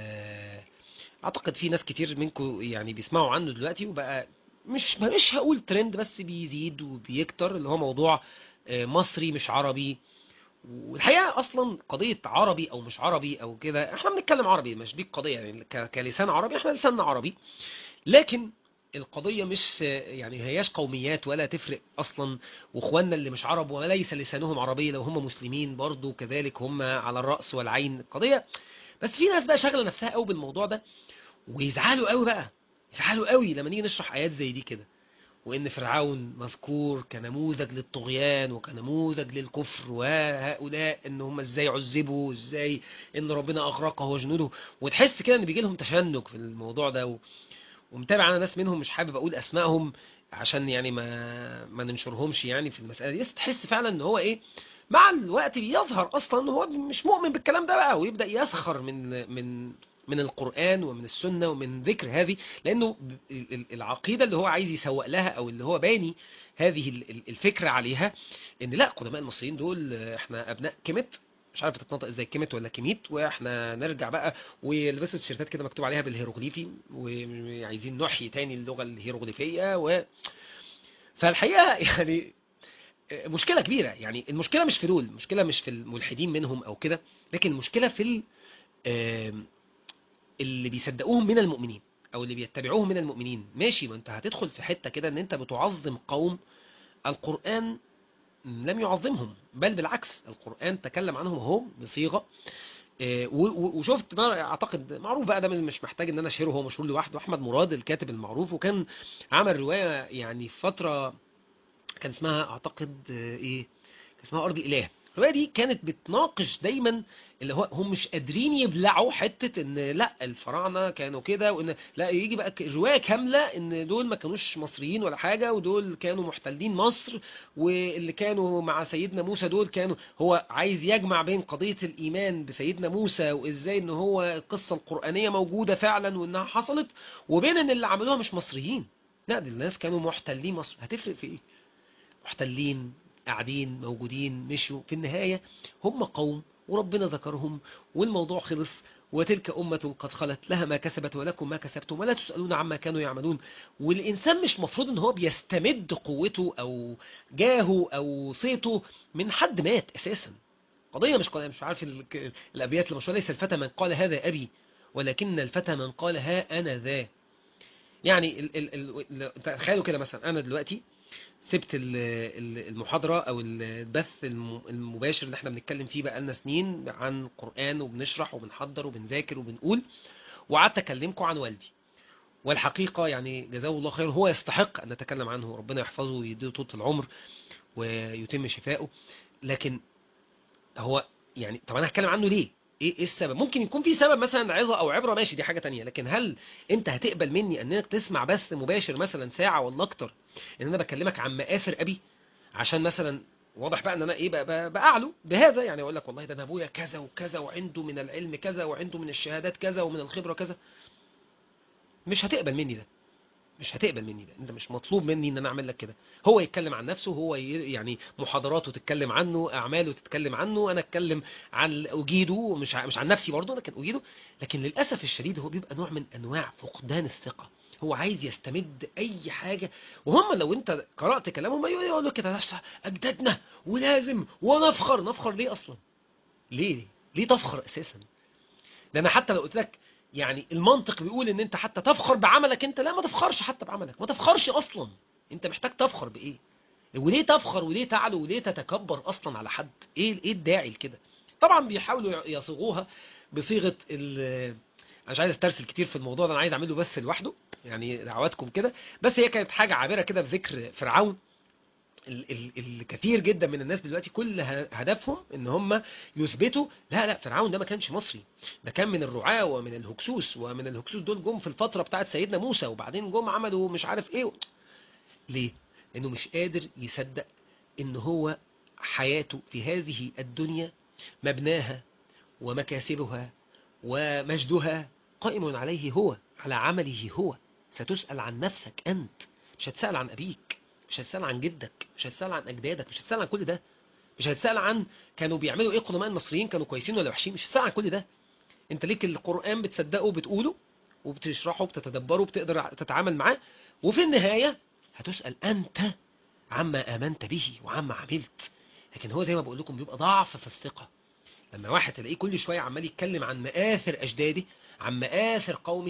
أعتقد في ناس كتير منكم يعني بيسمعوا عنه دلوقتي وبقى مش مش هقول ترند بس بيزيد وبيكتر اللي هو موضوع مصري مش عربي والحقيقة أصلا قضية عربي أو مش عربي أو كده احنا بنتكلم عربي مش دي القضية يعني كلسان عربي احنا لساننا عربي لكن القضية مش يعني هياش قوميات ولا تفرق أصلا وإخواننا اللي مش عرب وليس لسانهم عربي لو هم مسلمين برضو كذلك هم على الرأس والعين القضية بس في ناس بقى شغلة نفسها قوي بالموضوع ده ويزعلوا قوي بقى يزعلوا قوي لما نيجي نشرح آيات زي دي كده وإن فرعون مذكور كنموذج للطغيان وكنموذج للكفر وهؤلاء إن هم إزاي عذبوا إزاي إن ربنا أغرقه وجنوده وتحس كده إن بيجي لهم تشنج في الموضوع ده و... ومتابع أنا ناس منهم مش حابب أقول أسمائهم عشان يعني ما ما ننشرهمش يعني في المسألة دي بس تحس فعلا إن هو إيه مع الوقت بيظهر أصلا إن هو مش مؤمن بالكلام ده بقى ويبدأ يسخر من من من القرآن ومن السنة ومن ذكر هذه لأنه العقيدة اللي هو عايز يسوق لها أو اللي هو باني هذه الفكرة عليها إن لا قدماء المصريين دول إحنا أبناء كمت مش عارف تتنطق ازاي كيمت ولا كيميت واحنا نرجع بقى ويلبسوا تيشيرتات كده مكتوب عليها بالهيروغليفي وعايزين نحيي تاني اللغه الهيروغليفيه و فالحقيقه يعني مشكله كبيره يعني المشكله مش في دول المشكله مش في الملحدين منهم او كده لكن المشكله في اللي بيصدقوهم من المؤمنين او اللي بيتبعوهم من المؤمنين ماشي ما انت هتدخل في حته كده ان انت بتعظم قوم القران لم يعظمهم بل بالعكس القرآن تكلم عنهم هو بصيغة وشفت اعتقد معروف بقى ده مش محتاج ان انا اشهره هو مشهور لوحده احمد مراد الكاتب المعروف وكان عمل رواية يعني في فترة كان اسمها اعتقد ايه كان اسمها ارض الاله الرواية دي كانت بتناقش دايما اللي هو هم مش قادرين يبلعوا حتة ان لا الفراعنة كانوا كده وان لا يجي بقى رواية كاملة ان دول ما كانوش مصريين ولا حاجة ودول كانوا محتلين مصر واللي كانوا مع سيدنا موسى دول كانوا هو عايز يجمع بين قضية الايمان بسيدنا موسى وازاي ان هو القصة القرآنية موجودة فعلا وانها حصلت وبين ان اللي عملوها مش مصريين لا دي الناس كانوا محتلين مصر هتفرق في ايه محتلين قاعدين موجودين مشوا في النهاية هم قوم وربنا ذكرهم والموضوع خلص وتلك أمة قد خلت لها ما كسبت ولكم ما كسبتم ولا تسألون عما كانوا يعملون والإنسان مش مفروض ان هو بيستمد قوته أو جاهه أو صيته من حد مات أساسا قضية مش قضية مش عارف الأبيات المشهورة ليس الفتى من قال هذا أبي ولكن الفتى من قال ها أنا ذا يعني تخيلوا كده مثلا أنا دلوقتي سبت المحاضرة او البث المباشر اللي احنا بنتكلم فيه بقالنا سنين عن قرآن وبنشرح وبنحضر وبنذاكر وبنقول وقعدت اكلمكم عن والدي والحقيقة يعني جزاه الله خير هو يستحق ان نتكلم عنه ربنا يحفظه ويديه طول العمر ويتم شفائه لكن هو يعني طب انا هتكلم عنه ليه ايه السبب ممكن يكون في سبب مثلا عظة او عبرة ماشي دي حاجة تانية لكن هل انت هتقبل مني انك تسمع بس مباشر مثلا ساعة ولا اكتر ان انا بكلمك عن مآثر ابي عشان مثلا واضح بقى ان انا ايه بقى باعله بهذا يعني اقول لك والله ده انا ابويا كذا وكذا وعنده من العلم كذا وعنده من الشهادات كذا ومن الخبرة كذا مش هتقبل مني ده مش هتقبل مني ده انت مش مطلوب مني ان انا اعمل لك كده هو يتكلم عن نفسه هو يعني محاضراته تتكلم عنه اعماله تتكلم عنه انا اتكلم عن اجيده مش مش عن نفسي برضه لكن اجيده لكن للاسف الشديد هو بيبقى نوع من انواع فقدان الثقه هو عايز يستمد اي حاجة وهم لو انت قرأت كلامهم يقولوا كده اجدادنا ولازم ونفخر نفخر ليه اصلا ليه ليه تفخر اساسا ده انا حتى لو قلت لك يعني المنطق بيقول ان انت حتى تفخر بعملك انت لا ما تفخرش حتى بعملك ما تفخرش اصلا انت محتاج تفخر بايه وليه تفخر وليه تعلو وليه تتكبر اصلا على حد ايه ايه الداعي لكده طبعا بيحاولوا يصيغوها بصيغه انا مش عايز استرسل كتير في الموضوع ده انا عايز اعمله بس لوحده يعني دعواتكم كده بس هي كانت حاجه عابره كده بذكر فرعون الكثير جدا من الناس دلوقتي كل هدفهم ان هم يثبتوا لا لا فرعون ده ما كانش مصري ده كان من الرعاة ومن الهكسوس ومن الهكسوس دول جم في الفترة بتاعت سيدنا موسى وبعدين جم عملوا مش عارف ايه ليه لانه مش قادر يصدق ان هو حياته في هذه الدنيا مبناها ومكاسبها ومجدها قائم عليه هو على عمله هو ستسأل عن نفسك أنت مش هتسأل عن أبيك مش هتسأل عن جدك مش هتسأل عن أجدادك مش هتسأل عن كل ده مش هتسأل عن كانوا بيعملوا إيه قدماء المصريين كانوا كويسين ولا وحشين مش هتسأل عن كل ده أنت ليك القرآن بتصدقه وبتقوله وبتشرحه وبتتدبره وبتقدر تتعامل معاه وفي النهاية هتسأل أنت عما آمنت به وعما عملت لكن هو زي ما بقول لكم بيبقى ضعف في الثقة لما واحد تلاقيه كل شوية عمال يتكلم عن مآثر أجداده عن مآثر قومه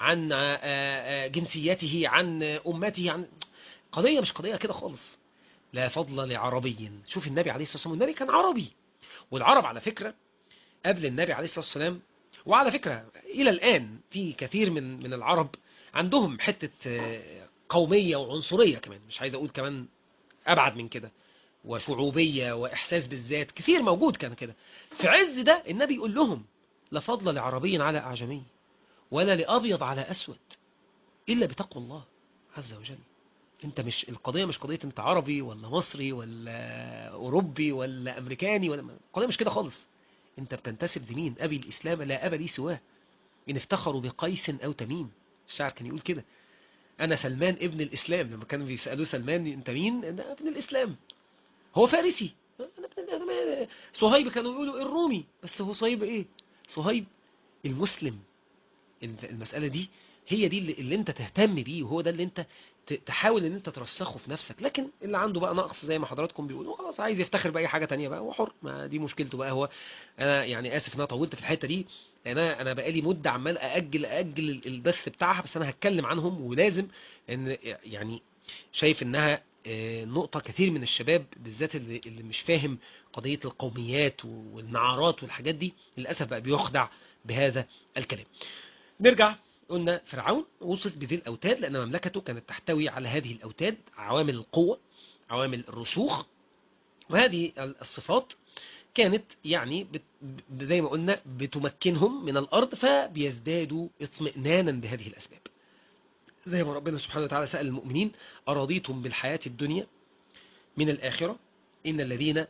عن آه، آه، جنسيته عن أمته عن قضية مش قضية كده خالص لا فضل لعربي شوف النبي عليه الصلاة والسلام النبي كان عربي والعرب على فكرة قبل النبي عليه الصلاة والسلام وعلى فكرة إلى الآن في كثير من من العرب عندهم حتة آه، قومية وعنصرية كمان مش عايز أقول كمان أبعد من كده وشعوبية وإحساس بالذات كثير موجود كان كده في عز ده النبي يقول لهم لا فضل لعربي على أعجمي ولا لأبيض على أسود إلا بتقوى الله عز وجل انت مش القضية مش قضية انت عربي ولا مصري ولا أوروبي ولا أمريكاني ولا القضية مش كده خالص انت بتنتسب لمين أبي الإسلام لا أبا لي سواه إن افتخروا بقيس أو تميم الشاعر كان يقول كده أنا سلمان ابن الإسلام لما كانوا بيسألوه سلمان أنت مين أنا ابن الإسلام هو فارسي أنا ابن أنا صهيب كانوا يقولوا الرومي بس هو صهيب إيه صهيب المسلم المسألة دي هي دي اللي, اللي انت تهتم بيه وهو ده اللي انت ت- تحاول ان انت ترسخه في نفسك لكن اللي عنده بقى نقص زي ما حضراتكم بيقولوا خلاص عايز يفتخر بأي حاجة تانية بقى هو حر ما دي مشكلته بقى هو انا يعني اسف ان انا طولت في الحتة دي انا انا بقالي مدة عمال ااجل ااجل ال- البث بتاعها بس انا هتكلم عنهم ولازم ان يعني شايف انها آه، نقطة كثير من الشباب بالذات اللي, اللي مش فاهم قضية القوميات والنعارات والحاجات دي للأسف بقى بيخدع بهذا الكلام نرجع قلنا فرعون وصف بذي الأوتاد لأن مملكته كانت تحتوي على هذه الأوتاد عوامل القوة عوامل الرسوخ وهذه الصفات كانت يعني بت ب- زي ما قلنا بتمكنهم من الأرض فبيزدادوا اطمئنانا بهذه الأسباب زي ما ربنا سبحانه وتعالى سأل المؤمنين أرضيتم بالحياة الدنيا من الآخرة إن الذين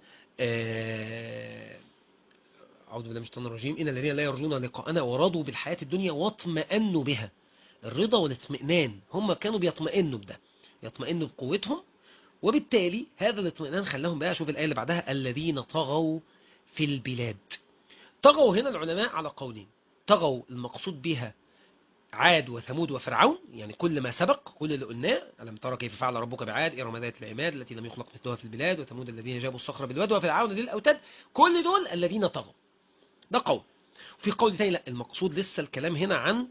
آه، أعوذ بالله من الشيطان الرجيم إن الذين لا يرجون لقاءنا ورضوا بالحياة الدنيا واطمأنوا بها الرضا والاطمئنان هم كانوا بيطمئنوا بده يطمئنوا بقوتهم وبالتالي هذا الاطمئنان خلاهم بقى شوف الآية اللي بعدها الذين طغوا في البلاد طغوا هنا العلماء على قولين طغوا المقصود بها عاد وثمود وفرعون يعني كل ما سبق كل اللي قلناه ألم ترى كيف فعل ربك بعاد إرم ذات العماد التي لم يخلق مثلها في البلاد وثمود الذين جابوا الصخر بالواد وفرعون ذي الأوتاد كل دول الذين طغوا ده قول وفي قول ثاني لا المقصود لسه الكلام هنا عن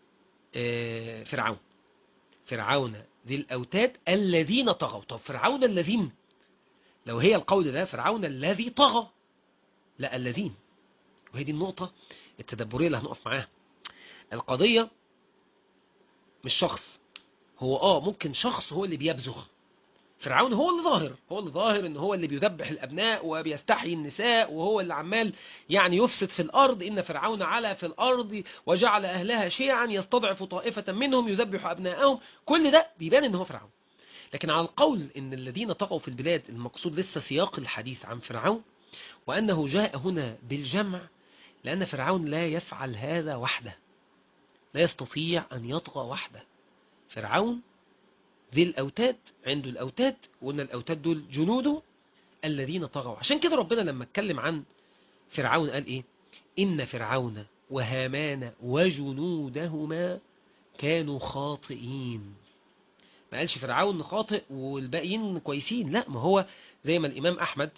آه، فرعون فرعون ذي الأوتاد الذين طغوا طب فرعون الذين لو هي القول ده فرعون الذي طغى لا الذين وهي دي النقطة التدبرية اللي هنقف معاها القضية مش شخص هو اه ممكن شخص هو اللي بيبزغ فرعون هو اللي ظاهر هو اللي ظاهر ان هو اللي بيذبح الابناء وبيستحيي النساء وهو اللي عمال يعني يفسد في الارض ان فرعون علا في الارض وجعل اهلها شيعا يستضعف طائفة منهم يذبح ابناءهم كل ده بيبان ان هو فرعون لكن على القول ان الذين طغوا في البلاد المقصود لسه سياق الحديث عن فرعون وانه جاء هنا بالجمع لان فرعون لا يفعل هذا وحده لا يستطيع ان يطغى وحده فرعون ذي الأوتاد عنده الأوتاد وقلنا الأوتاد دول جنوده الذين طغوا عشان كده ربنا لما اتكلم عن فرعون قال إيه إن فرعون وهامان وجنودهما كانوا خاطئين ما قالش فرعون خاطئ والباقيين كويسين لا ما هو زي ما الإمام أحمد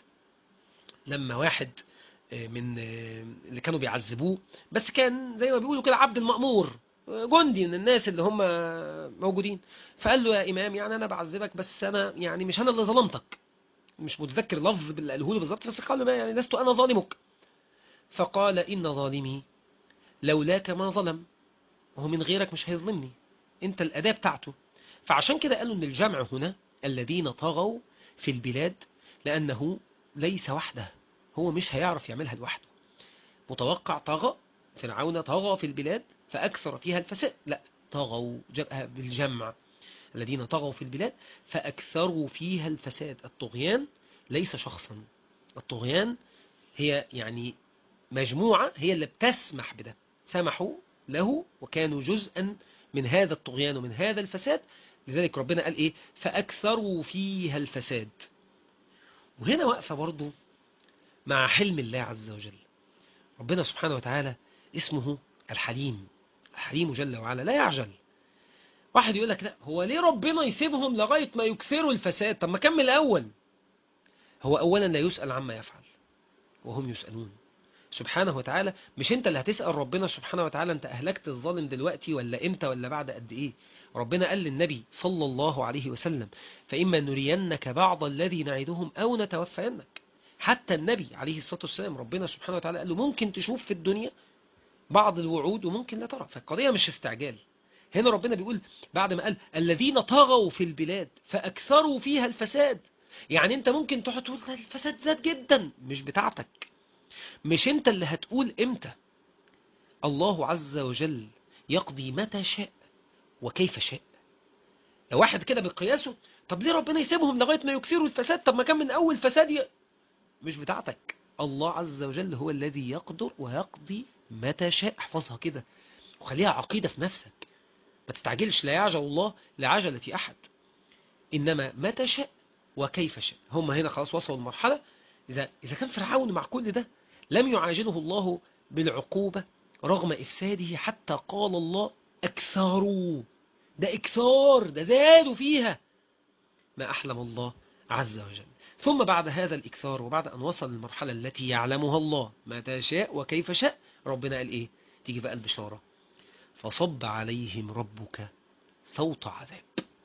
لما واحد آه، من آه، اللي كانوا بيعذبوه بس كان زي ما بيقولوا كده عبد المأمور آه، جندي من الناس اللي هم موجودين فقال له يا إمام يعني أنا بعذبك بس أنا يعني مش أنا اللي ظلمتك مش متذكر لفظ باللي قاله له بالظبط بس قال له ما يعني لست أنا ظالمك فقال إن ظالمي لولاك ما ظلم وهو من غيرك مش هيظلمني أنت الأداة بتاعته فعشان كده قالوا إن الجمع هنا الذين طغوا في البلاد لأنه ليس وحده هو مش هيعرف يعملها لوحده متوقع طغى فرعون طغى في البلاد فأكثر فيها الفساد لا طغوا جابها بالجمع الذين طغوا في البلاد فأكثروا فيها الفساد الطغيان ليس شخصا الطغيان هي يعني مجموعة هي اللي بتسمح بده سمحوا له وكانوا جزءا من هذا الطغيان ومن هذا الفساد لذلك ربنا قال إيه فأكثروا فيها الفساد وهنا واقفة برضو مع حلم الله عز وجل ربنا سبحانه وتعالى اسمه الحليم الحليم جل وعلا لا يعجل واحد يقول لك لا هو ليه ربنا يسيبهم لغاية ما يكثروا الفساد طب ما كمل الأول هو أولا لا يسأل عما يفعل وهم يسألون سبحانه وتعالى مش انت اللي هتسأل ربنا سبحانه وتعالى انت اهلكت الظالم دلوقتي ولا امتى ولا بعد قد ايه ربنا قال للنبي صلى الله عليه وسلم فإما نرينك بعض الذي نعدهم أو نتوفينك حتى النبي عليه الصلاة والسلام ربنا سبحانه وتعالى قال له ممكن تشوف في الدنيا بعض الوعود وممكن لا ترى فالقضية مش استعجال هنا ربنا بيقول بعد ما قال الذين طغوا في البلاد فأكثروا فيها الفساد يعني انت ممكن تقعد تقول ده الفساد زاد جدا مش بتاعتك مش انت اللي هتقول امتى الله عز وجل يقضي متى شاء وكيف شاء لو واحد كده بقياسه طب ليه ربنا يسيبهم لغاية ما يكثروا الفساد طب ما كان من أول فساد ي... مش بتاعتك الله عز وجل هو الذي يقدر ويقضي متى شاء احفظها كده وخليها عقيدة في نفسك ما تستعجلش لا يعجل الله لعجلة أحد إنما متى شاء وكيف شاء هم هنا خلاص وصلوا المرحلة إذا, إذا كان فرعون مع كل ده لم يعاجله الله بالعقوبة رغم إفساده حتى قال الله أكثروا ده إكثار ده زادوا فيها ما أحلم الله عز وجل ثم بعد هذا الإكثار وبعد أن وصل للمرحلة التي يعلمها الله متى شاء وكيف شاء ربنا قال إيه تيجي بقى البشارة فصب عليهم ربك صوت عذاب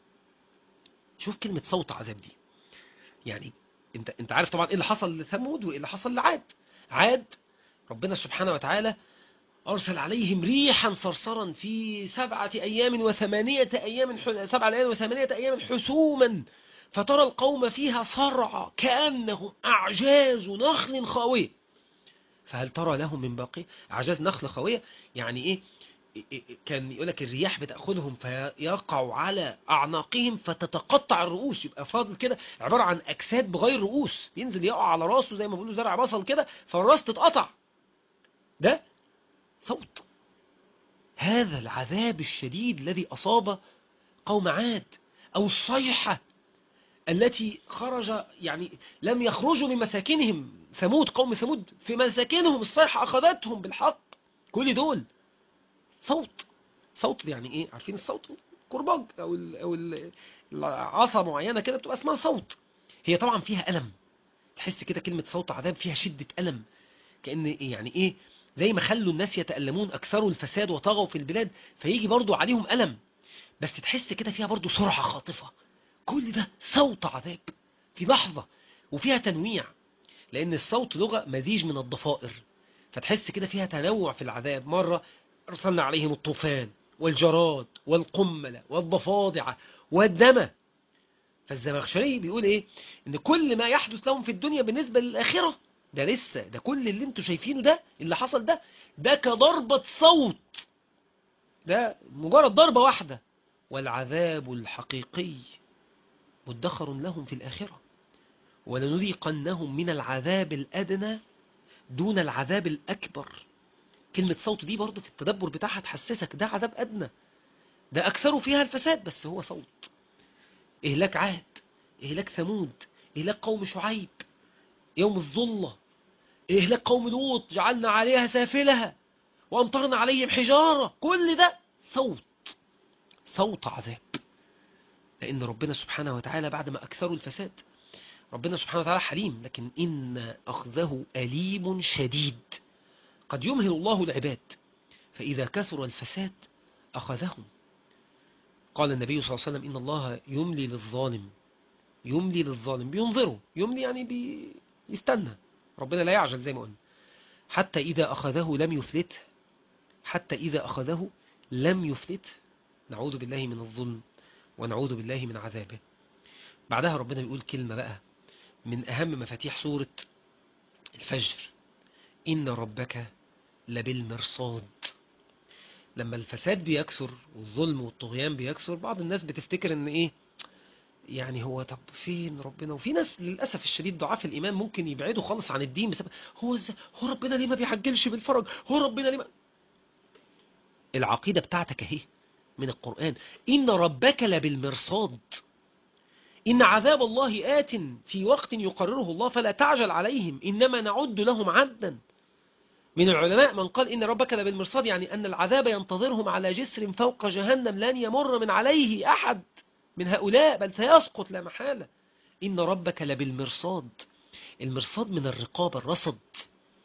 شوف كلمة صوت عذاب دي يعني انت انت عارف طبعا ايه اللي حصل لثمود وايه اللي حصل لعاد عاد ربنا سبحانه وتعالى أرسل عليهم ريحا صرصرا في سبعة أيام وثمانية أيام سبعة أيام وثمانية أيام حسوما فترى القوم فيها صرعى كأنهم أعجاز نخل خاوية فهل ترى لهم من باقي أعجاز نخل خاوية يعني إيه كان يقول لك الرياح بتأخذهم فيقعوا على أعناقهم فتتقطع الرؤوس يبقى فاضل كده عبارة عن أجساد بغير رؤوس ينزل يقع على راسه زي ما بيقولوا زرع بصل كده فالراس تتقطع ده صوت هذا العذاب الشديد الذي أصاب قوم عاد أو الصيحة التي خرج يعني لم يخرجوا من مساكنهم ثمود قوم ثمود في مساكنهم الصيحة أخذتهم بالحق كل دول صوت صوت يعني ايه عارفين الصوت كرباج او ال او ال العصا معينه كده بتبقى اسمها صوت هي طبعا فيها الم تحس كده كلمه صوت عذاب فيها شده الم كان إيه يعني ايه زي ما خلوا الناس يتألمون أكثروا الفساد وطغوا في البلاد فيجي برضو عليهم ألم بس تحس كده فيها برضو سرعة خاطفة كل ده صوت عذاب في لحظة وفيها تنويع لأن الصوت لغة مزيج من الضفائر فتحس كده فيها تنوع في العذاب مرة أرسلنا عليهم الطوفان والجراد والقملة والضفادع والدم فالزمخشري بيقول ايه ان كل ما يحدث لهم في الدنيا بالنسبة للآخرة ده لسه ده كل اللي انتوا شايفينه ده اللي حصل ده ده كضربة صوت ده مجرد ضربة واحدة والعذاب الحقيقي مدخر لهم في الآخرة ولنذيقنهم من العذاب الأدنى دون العذاب الأكبر كلمة صوت دي برضه في التدبر بتاعها تحسسك ده عذاب أدنى ده أكثر فيها الفساد بس هو صوت إهلاك عاد إهلاك ثمود إهلاك قوم شعيب يوم الظلة إهلاك قوم لوط جعلنا عليها سافلها وأمطرنا عليهم حجارة كل ده صوت صوت عذاب لأن ربنا سبحانه وتعالى بعد ما أكثروا الفساد ربنا سبحانه وتعالى حليم لكن إن أخذه أليم شديد قد يمهل الله العباد فإذا كثر الفساد أخذهم قال النبي صلى الله عليه وسلم إن الله يملي للظالم يملي للظالم بينظره يملي يعني بيستنى ربنا لا يعجل زي ما قلنا حتى إذا أخذه لم يفلته حتى إذا أخذه لم يفلته نعوذ بالله من الظلم ونعوذ بالله من عذابه بعدها ربنا بيقول كلمة بقى من أهم مفاتيح سورة الفجر إن ربك لبالمرصاد لما الفساد بيكثر والظلم والطغيان بيكثر بعض الناس بتفتكر ان ايه يعني هو طب فين ربنا وفي ناس للأسف الشديد ضعاف الإيمان ممكن يبعدوا خالص عن الدين بسبب هو ازاي هو ربنا ليه ما بيعجلش بالفرج هو ربنا ليه ما العقيدة بتاعتك اهي من القرآن إن ربك لبالمرصاد إن عذاب الله آت في وقت يقرره الله فلا تعجل عليهم إنما نعد لهم عدا من العلماء من قال إن ربك لبالمرصاد يعني أن العذاب ينتظرهم على جسر فوق جهنم لن يمر من عليه أحد من هؤلاء بل سيسقط لا محالة إن ربك لبالمرصاد المرصاد من الرقابة الرصد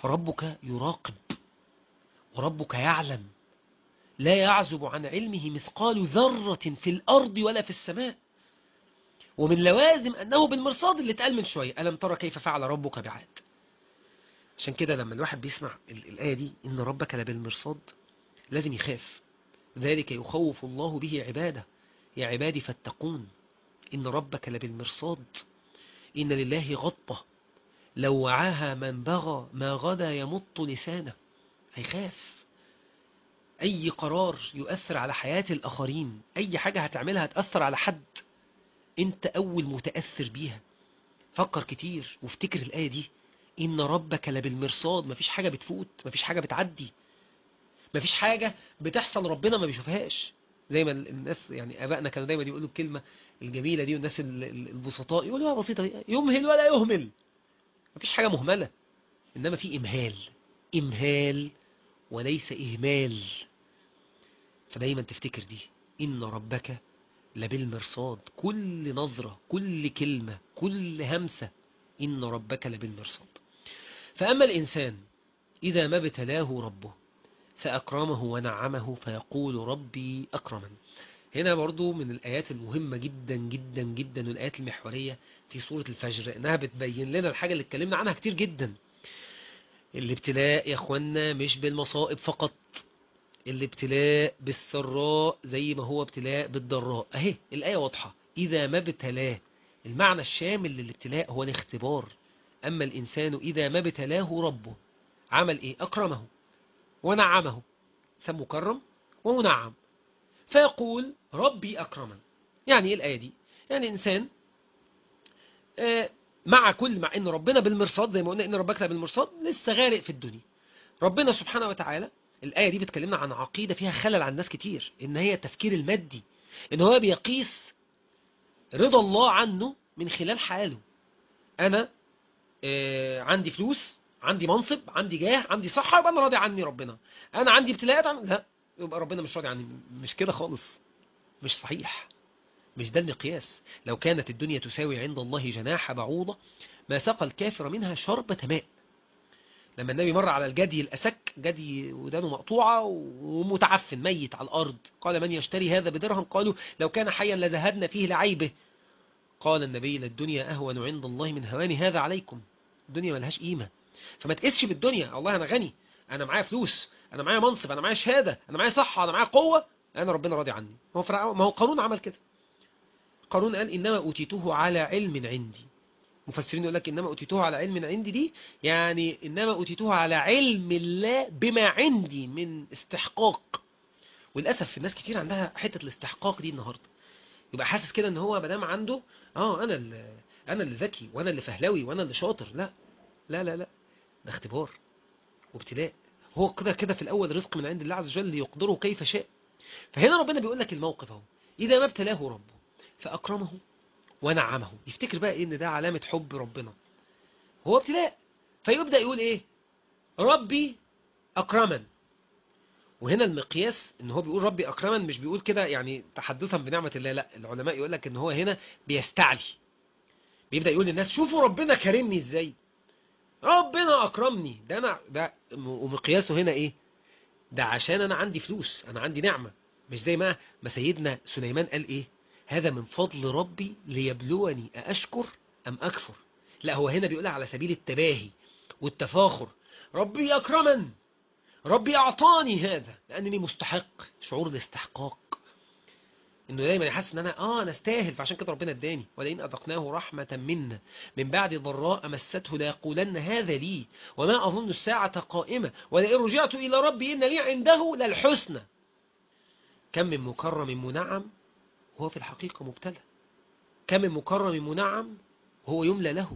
فربك يراقب وربك يعلم لا يعزب عن علمه مثقال ذرة في الأرض ولا في السماء ومن لوازم أنه بالمرصاد اللي اتقال من شوية ألم ترى كيف فعل ربك بعاد عشان كده لما الواحد بيسمع الآية دي إن ربك لبالمرصاد لازم يخاف ذلك يخوف الله به عباده يا عبادي فاتقون إن ربك لبالمرصاد إن لله غطة لو وعاها من بغى ما غدا يمط لسانه هيخاف أي قرار يؤثر على حياة الآخرين أي حاجة هتعملها هتأثر على حد أنت أول متأثر بيها فكر كتير وافتكر الآية دي إن ربك لبالمرصاد مفيش حاجة بتفوت مفيش حاجة بتعدي مفيش حاجة بتحصل ربنا ما بيشوفهاش زي ما الناس يعني ابائنا كانوا دايما يقولوا الكلمه الجميله دي والناس البسطاء يقولوا بسيطه دي يمهل ولا يهمل مفيش حاجه مهمله انما في امهال امهال وليس اهمال فدايما تفتكر دي ان ربك لبالمرصاد كل نظره كل كلمه كل همسه ان ربك لبالمرصاد فاما الانسان اذا ما ابتلاه ربه فأكرمه ونعمه فيقول ربي أكرمن هنا برضو من الآيات المهمة جدا جدا جدا والآيات المحورية في سورة الفجر لأنها بتبين لنا الحاجة اللي اتكلمنا عنها كتير جدا الابتلاء يا اخوانا مش بالمصائب فقط الابتلاء بالسراء زي ما هو ابتلاء بالضراء اهي الآية واضحة إذا ما ابتلاه المعنى الشامل للابتلاء هو الاختبار أما الإنسان إذا ما ابتلاه ربه عمل إيه أكرمه ونعمه سم مكرم ومنعم فيقول ربي أكرمن يعني إيه الآية دي يعني إنسان مع كل مع إن ربنا بالمرصاد زي ما قلنا إن ربك بالمرصاد لسه غارق في الدنيا ربنا سبحانه وتعالى الآية دي بتكلمنا عن عقيدة فيها خلل عن ناس كتير إن هي التفكير المادي إن هو بيقيس رضا الله عنه من خلال حاله أنا عندي فلوس عندي منصب عندي جاه عندي صحة يبقى أنا راضي عني ربنا أنا عندي ابتلاءات عن... لا يبقى ربنا مش راضي عني مش كده خالص مش صحيح مش ده المقياس لو كانت الدنيا تساوي عند الله جناح بعوضة ما سقى الكافر منها شربة ماء لما النبي مر على الجدي الأسك جدي ودانه مقطوعة ومتعفن ميت على الأرض قال من يشتري هذا بدرهم قالوا لو كان حيا لذهبنا فيه لعيبه قال النبي للدنيا أهون عند الله من هوان هذا عليكم الدنيا ملهاش قيمة فما تقيسش بالدنيا الله انا غني انا معايا فلوس انا معايا منصب انا معايا شهاده انا معايا صحه انا معايا قوه انا ربنا راضي عني هو فرعون ما هو قارون عمل كده قارون قال انما اوتيته على علم عندي مفسرين يقول لك انما اوتيته على علم عندي دي يعني انما اوتيته على علم الله بما عندي من استحقاق وللاسف الناس كتير عندها حته الاستحقاق دي النهارده يبقى حاسس كده ان هو ما دام عنده اه انا اللي انا اللي ذكي وانا اللي فهلوي وانا اللي شاطر لا لا لا لا ده اختبار وابتلاء هو كده كده في الأول رزق من عند الله عز وجل يقدره كيف شاء فهنا ربنا بيقول لك الموقف اهو إذا ما ابتلاه ربه فأكرمه ونعمه يفتكر بقى إيه إن ده علامة حب ربنا هو ابتلاء فيبدأ يقول إيه ربي أكرمن وهنا المقياس ان هو بيقول ربي اكرمن مش بيقول كده يعني تحدثا بنعمة الله لا العلماء يقول لك ان هو هنا بيستعلي بيبدأ يقول للناس شوفوا ربنا كرمني ازاي ربنا اكرمني ده انا ده ومقياسه هنا ايه ده عشان انا عندي فلوس انا عندي نعمة مش زي ما ما سيدنا سليمان قال ايه هذا من فضل ربي ليبلوني أأشكر أم أكفر لا هو هنا بيقولها على سبيل التباهي والتفاخر ربي أكرمن ربي أعطاني هذا لأنني مستحق شعور الاستحقاق انه دايما يحس ان انا اه انا استاهل فعشان كده ربنا اداني ولئن اذقناه رحمه منا من بعد ضراء مسته ليقولن هذا لي وما اظن الساعه قائمه ولئن رجعت الى ربي ان لي عنده للحسنى كم من مكرم منعم وهو في الحقيقه مبتلى كم من مكرم منعم وهو يملى له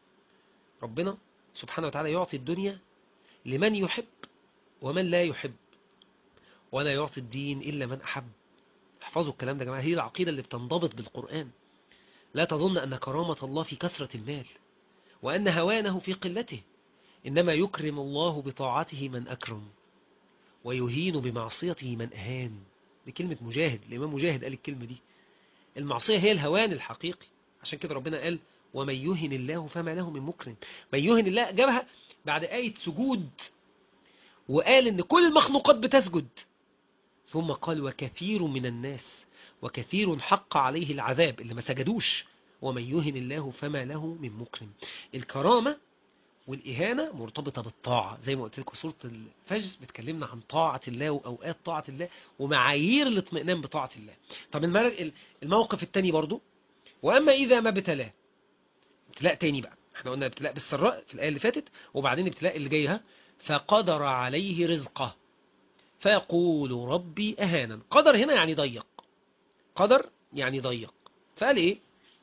ربنا سبحانه وتعالى يعطي الدنيا لمن يحب ومن لا يحب ولا يعطي الدين إلا من أحب احفظوا الكلام ده يا جماعة هي العقيدة اللي بتنضبط بالقرآن لا تظن أن كرامة الله في كثرة المال وأن هوانه في قلته إنما يكرم الله بطاعته من أكرم ويهين بمعصيته من أهان بكلمة مجاهد الإمام مجاهد قال الكلمة دي المعصية هي الهوان الحقيقي عشان كده ربنا قال ومن يهن الله فما له من مكرم من يهن الله جابها بعد آية سجود وقال ان كل المخلوقات بتسجد ثم قال وكثير من الناس وكثير حق عليه العذاب اللي ما سجدوش ومن يهن الله فما له من مكرم الكرامة والإهانة مرتبطة بالطاعة زي ما قلت لكم سورة الفجر بتكلمنا عن طاعة الله وأوقات طاعة الله ومعايير الاطمئنان بطاعة الله طب المر- الموقف التاني برضو وأما إذا ما ابتلاه ابتلاء تاني بقى احنا قلنا ابتلاء بالسراء في الآية اللي فاتت وبعدين ابتلاء اللي جايها فقدر عليه رزقه فيقول ربي أهانا قدر هنا يعني ضيق قدر يعني ضيق فقال ايه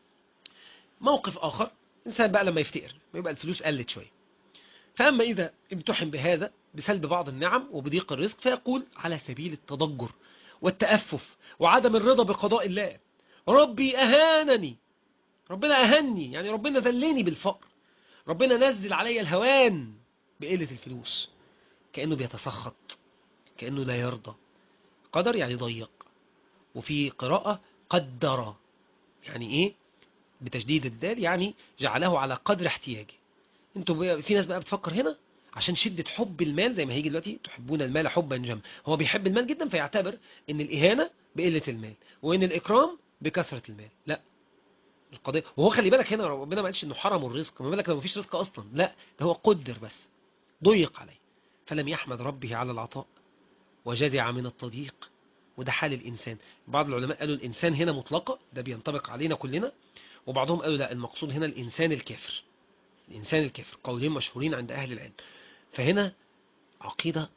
موقف آخر إنسان بقى لما يفتقر يبقى الفلوس قلت شوية فأما إذا امتحن بهذا بسلب بعض النعم وبضيق الرزق فيقول على سبيل التضجر والتأفف وعدم الرضا بقضاء الله ربي أهانني ربنا أهني يعني ربنا ذلني بالفقر ربنا نزل علي الهوان بقلة الفلوس كأنه بيتسخط كأنه لا يرضى قدر يعني ضيق وفي قراءة قدر يعني ايه بتشديد الدال يعني جعله على قدر احتياجه انتوا بقى- في ناس بقى بتفكر هنا عشان شدة حب المال زي ما هيجي دلوقتي تحبون المال حبا جما هو بيحب المال جدا فيعتبر ان الإهانة بقلة المال وان الإكرام بكثرة المال لا القضية وهو خلي بالك هنا ربنا ما قالش انه حرم الرزق ما بالك لو مفيش رزق اصلا لا ده هو قدر بس ضيق عليه فلم يحمد ربه على العطاء وجزع من التضييق وده حال الإنسان بعض العلماء قالوا الإنسان هنا مطلقة ده بينطبق علينا كلنا وبعضهم قالوا لا المقصود هنا الإنسان الكافر الإنسان الكافر قولين مشهورين عند أهل العلم فهنا عقيدة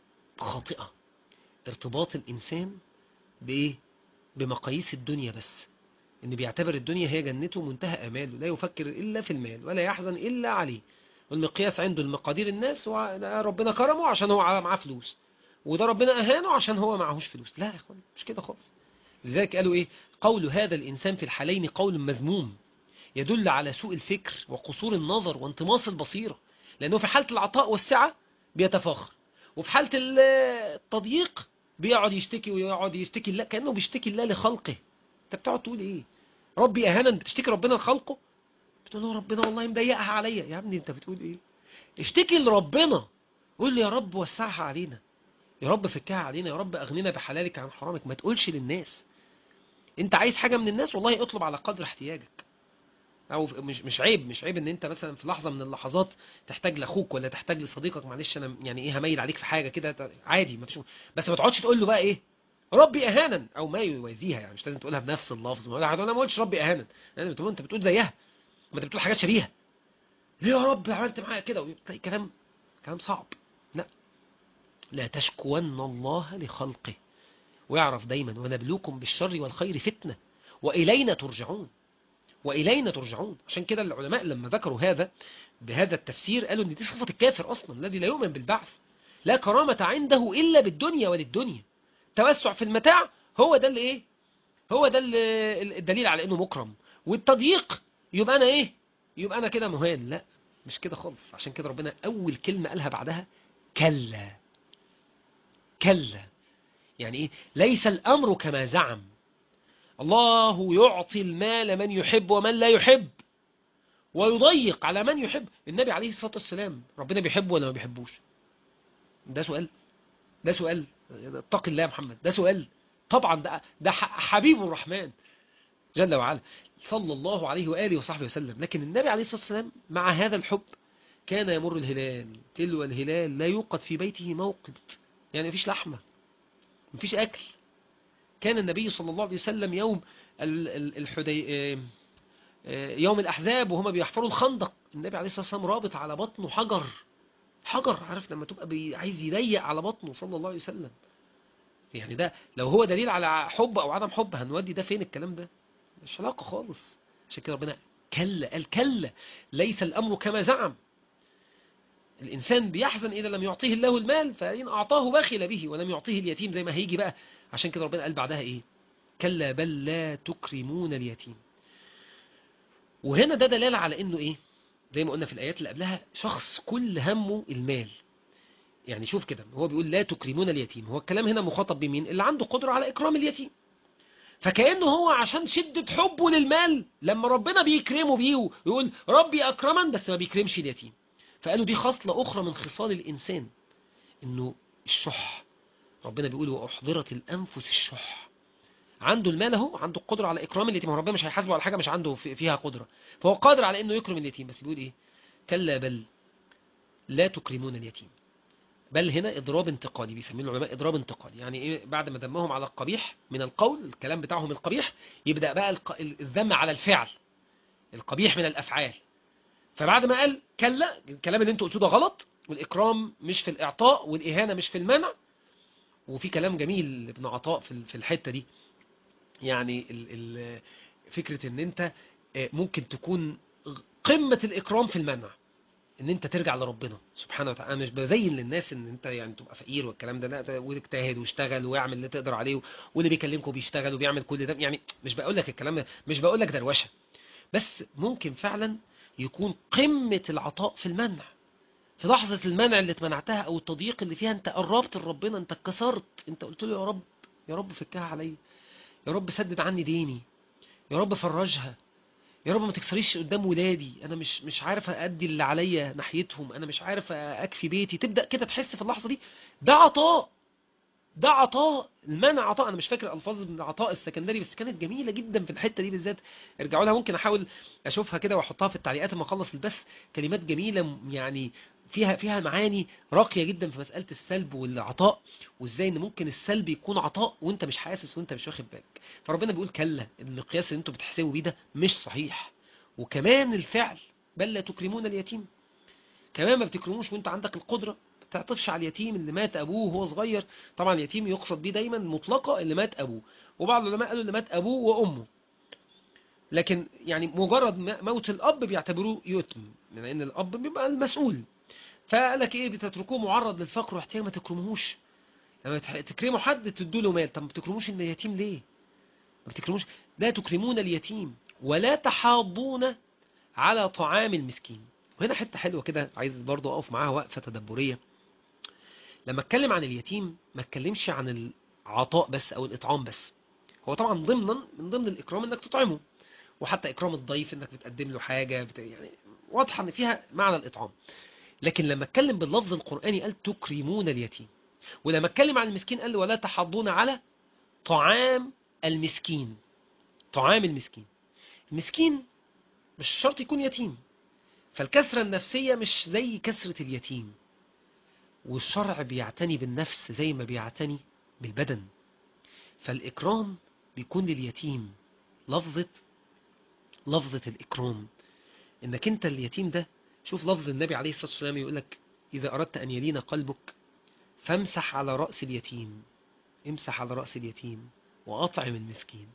خاطئة ارتباط الإنسان بإيه؟ بمقاييس الدنيا بس إن بيعتبر الدنيا هي جنته منتهى أماله لا يفكر إلا في المال ولا يحزن إلا عليه والمقياس عنده المقادير الناس وده ربنا كرمه عشان هو معاه فلوس وده ربنا أهانه عشان هو معهوش فلوس لا يا اخوان مش كده خالص لذلك قالوا إيه قول هذا الإنسان في الحالين قول مذموم يدل على سوء الفكر وقصور النظر وانطماس البصيرة لأنه في حالة العطاء والسعة بيتفاخر وفي حالة ال- التضييق بيقعد يشتكي ويقعد يشتكي الله كأنه بيشتكي الله لخلقه انت بتقعد تقول ايه ربي اهانا بتشتكي ربنا لخلقه بتقول له ربنا والله مضيقها عليا يا ابني انت بتقول ايه اشتكي لربنا قول لي يا رب وسعها علينا يا رب فكها علينا يا رب اغننا بحلالك عن حرامك ما تقولش للناس انت عايز حاجة من الناس والله اطلب على قدر احتياجك او مش مش عيب مش عيب ان انت مثلا في لحظه من اللحظات تحتاج لاخوك ولا تحتاج لصديقك معلش انا يعني ايه هميل عليك في حاجه كده ت- عادي ما فيش بس ما تقعدش تقول له بقى ايه ربي اهانا او ما يوازيها يعني مش لازم تقولها بنفس اللفظ ما انا ما قلتش ربي اهانا يعني بتقول انت بتقول زيها ما انت بتقول حاجات شبيهه ليه يا رب عملت معايا كده وتلاقي كلام كلام صعب لا لا تشكون الله لخلقه ويعرف دايما ونبلوكم بالشر والخير فتنه والينا ترجعون وإلينا ترجعون عشان كده العلماء لما ذكروا هذا بهذا التفسير قالوا ان دي صفة الكافر أصلا الذي لا يؤمن بالبعث لا كرامة عنده إلا بالدنيا وللدنيا توسع في المتاع هو ده اللي إيه هو ده اللي الدليل على إنه مكرم والتضييق يبقى أنا إيه يبقى أنا كده مهان لا مش كده خالص عشان كده ربنا أول كلمة قالها بعدها كلا كلا يعني إيه ليس الأمر كما زعم الله يعطي المال من يحب ومن لا يحب ويضيق على من يحب النبي عليه الصلاة والسلام ربنا بيحبه ولا ما بيحبوش ده سؤال ده سؤال اتق الله يا محمد ده سؤال طبعا ده, ده ح- حبيب الرحمن جل وعلا صلى الله عليه وآله وصحبه وسلم لكن النبي عليه الصلاة والسلام مع هذا الحب كان يمر الهلال تلو الهلال لا يوقد في بيته موقد يعني مفيش لحمة مفيش أكل كان النبي صلى الله عليه وسلم يوم ال- ال- الحدي آه، آه، يوم الأحزاب وهما بيحفروا الخندق النبي عليه الصلاة والسلام رابط على بطنه حجر حجر عارف لما تبقى بي- عايز يضيق على بطنه صلى الله عليه وسلم يعني ده لو هو دليل على حب أو عدم حب هنودي ده فين الكلام ده مش علاقة خالص عشان كده ربنا كلا قال كلا ليس الأمر كما زعم الإنسان بيحزن إذا لم يعطيه الله المال فإن أعطاه بخل به ولم يعطيه اليتيم زي ما هيجي بقى عشان كده ربنا قال بعدها إيه كلا بل لا تكرمون اليتيم وهنا ده دلالة على إنه إيه زي ما قلنا في الآيات اللي قبلها شخص كل همه المال يعني شوف كده هو بيقول لا تكرمون اليتيم هو الكلام هنا مخاطب بمين اللي عنده قدرة على إكرام اليتيم فكأنه هو عشان شدة حبه للمال لما ربنا بيكرمه بيه ويقول ربي أكرما بس ما بيكرمش اليتيم فقالوا دي خصلة أخرى من خصال الإنسان إنه الشح ربنا بيقول وأحضرت الأنفس الشح عنده المال اهو عنده القدرة على إكرام اليتيم هو ربنا مش هيحاسبه على حاجة مش عنده في- فيها قدرة فهو قادر على إنه يكرم اليتيم بس بيقول إيه كلا بل لا تكرمون اليتيم بل هنا إضراب انتقالي بيسميه العلماء إضراب انتقالي يعني إيه بعد ما ذمهم على القبيح من القول الكلام بتاعهم القبيح يبدأ بقى الق- الذم على الفعل القبيح من الأفعال فبعد ما قال كلا الكلام اللي انتوا قلتوه ده غلط والإكرام مش في الإعطاء والإهانة مش في المنع وفي كلام جميل لابن عطاء في ال- في الحتة دي يعني ال ال فكرة ان انت آه، ممكن تكون قمة الإكرام في المنع ان انت ترجع لربنا سبحانه وتعالى أنا مش بزين للناس ان انت يعني تبقى فقير والكلام ده لا ده واجتهد واشتغل واعمل اللي تقدر عليه واللي بيكلمكم بيشتغل وبيعمل كل ده يعني مش بقول لك الكلام ده مش بقول لك دروشه بس ممكن فعلا يكون قمة العطاء في المنع في لحظة المنع اللي اتمنعتها او التضييق اللي فيها انت قربت لربنا انت اتكسرت انت قلت له يا رب يا رب فكها عليا يا رب سدد عني ديني يا رب فرجها يا رب ما تكسريش قدام ولادي انا مش مش عارف ادي اللي عليا ناحيتهم انا مش عارف اكفي بيتي تبدا كده تحس في اللحظه دي ده عطاء ده عطاء المنع عطاء انا مش فاكر الفاظ من العطاء السكندري بس كانت جميله جدا في الحته دي بالذات ارجعوا لها ممكن احاول اشوفها كده واحطها في التعليقات لما اخلص البث كلمات جميله يعني فيها فيها معاني راقيه جدا في مساله السلب والعطاء وازاي ان ممكن السلب يكون عطاء وانت مش حاسس وانت مش واخد بالك فربنا بيقول كلا المقياس اللي انتوا بتحسبوا بيه ده مش صحيح وكمان الفعل بل لا تكرمون اليتيم كمان ما بتكرموش وانت عندك القدره ما تعطفش على اليتيم اللي مات ابوه وهو صغير طبعا اليتيم يقصد بيه دايما مطلقه اللي مات ابوه وبعض العلماء قالوا اللي مات ابوه وامه لكن يعني مجرد م- موت الاب بيعتبروه يتم لان الاب بيبقى المسؤول فقال لك ايه بتتركوه معرض للفقر واحتياج ما تكرموهوش لما تح- تكرموا حد تدوا له مال طب ما بتكرموش اليتيم ليه ما بتكرموش لا تكرمون اليتيم ولا تحاضون على طعام المسكين وهنا حتة حلوة كده عايز برضو أقف معاها وقفة تدبرية لما اتكلم عن اليتيم ما اتكلمش عن العطاء بس أو الإطعام بس هو طبعا ضمنا من ضمن الإكرام إنك تطعمه وحتى إكرام الضيف إنك بتقدم له حاجة بت... يعني واضحة إن فيها معنى الإطعام لكن لما اتكلم باللفظ القرآني قال تكرمون اليتيم ولما اتكلم عن المسكين قال ولا تحضون على طعام المسكين طعام المسكين المسكين مش شرط يكون يتيم فالكسرة النفسية مش زي كسرة اليتيم والشرع بيعتني بالنفس زي ما بيعتني بالبدن فالإكرام بيكون لليتيم لفظة لفظة الإكرام إنك أنت اليتيم ده شوف لفظ النبي عليه الصلاة والسلام يقول لك إذا أردت أن يلين قلبك فامسح على رأس اليتيم امسح على رأس اليتيم وأطعم المسكين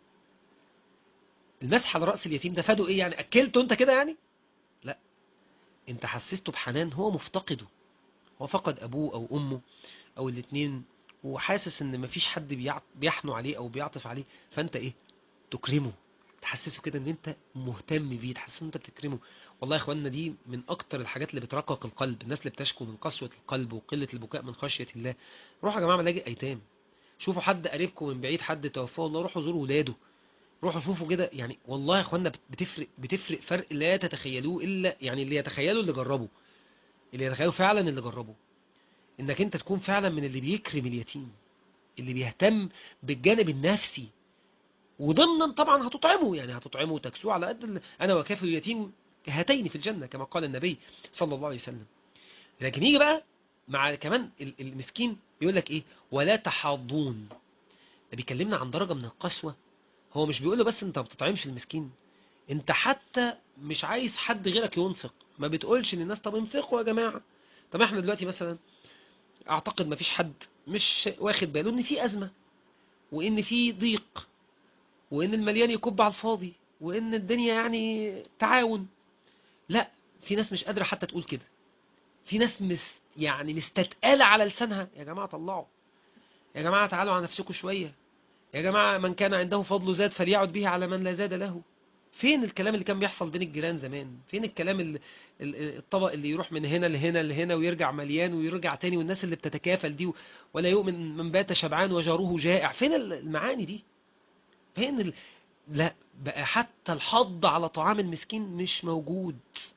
المسح على رأس اليتيم ده فاده إيه يعني أكلته أنت كده يعني لا أنت حسسته بحنان هو مفتقده هو فقد أبوه أو أمه أو الاتنين وحاسس إن مفيش حد بيع- بيحنو عليه أو بيعطف عليه فأنت إيه تكرمه تحسسه كده ان انت مهتم بيه تحسسه ان انت بتكرمه والله يا اخواننا دي من اكتر الحاجات اللي بترقق القلب الناس اللي بتشكو من قسوة القلب وقلة البكاء من خشية الله روحوا يا جماعة ملاجئ ايتام شوفوا حد قريبكم من بعيد حد توفاه الله روحوا زوروا ولاده روحوا شوفوا كده يعني والله يا اخوانا بت- بتفرق بتفرق فرق لا تتخيلوه الا يعني اللي يتخيلوا اللي جربوا اللي يتخيلوا فعلا اللي جربوا انك انت تكون فعلا من اللي بيكرم اليتيم اللي بيهتم بالجانب النفسي وضمنا طبعا هتطعمه يعني هتطعمه وتكسوه على قد ال- انا وكافل اليتيم هاتين في الجنة كما قال النبي صلى الله عليه وسلم لكن يجي بقى مع كمان ال- المسكين يقول لك ايه ولا تحاضون ده بيكلمنا عن درجة من القسوة هو مش بيقول له بس انت ما بتطعمش المسكين انت حتى مش عايز حد غيرك ينفق ما بتقولش للناس طب انفقوا يا جماعة طب احنا دلوقتي مثلا اعتقد ما فيش حد مش واخد باله ان في ازمة وان في ضيق وان المليان يكب على الفاضي وان الدنيا يعني تعاون لا في ناس مش قادرة حتى تقول كده في ناس مس يعني مستتقالة على لسانها يا جماعة طلعوا يا جماعة تعالوا على نفسكم شوية يا جماعة من كان عنده فضل زاد فليعد به على من لا زاد له فين الكلام اللي كان بيحصل بين الجيران زمان فين الكلام اللي الطبق اللي يروح من هنا لهنا لهنا ويرجع مليان ويرجع تاني والناس اللي بتتكافل دي ولا يؤمن من بات شبعان وجاره جائع فين المعاني دي فين ال... لا بقى حتى الحض على طعام المسكين مش موجود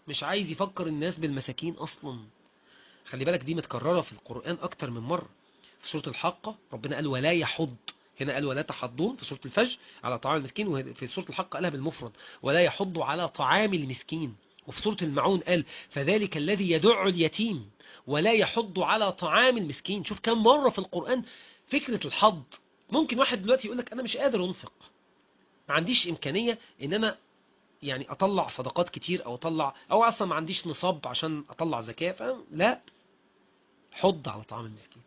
مش عايز يفكر الناس بالمساكين اصلا خلي بالك دي متكررة في القرآن اكتر من مرة في سورة الحاقة ربنا قال ولا يحض هنا قال ولا تحضون في سورة الفجر على طعام المسكين وفي سورة الحق قالها بالمفرد ولا يحض على طعام المسكين وفي سورة المعون قال فذلك الذي يدع اليتيم ولا يحض على طعام المسكين شوف كم مرة في القرآن فكرة الحض ممكن واحد دلوقتي يقول لك أنا مش قادر أنفق ما عنديش إمكانية إن أنا يعني أطلع صدقات كتير أو أطلع أو أصلا ما عنديش نصاب عشان أطلع زكاة فاهم لا حض على طعام المسكين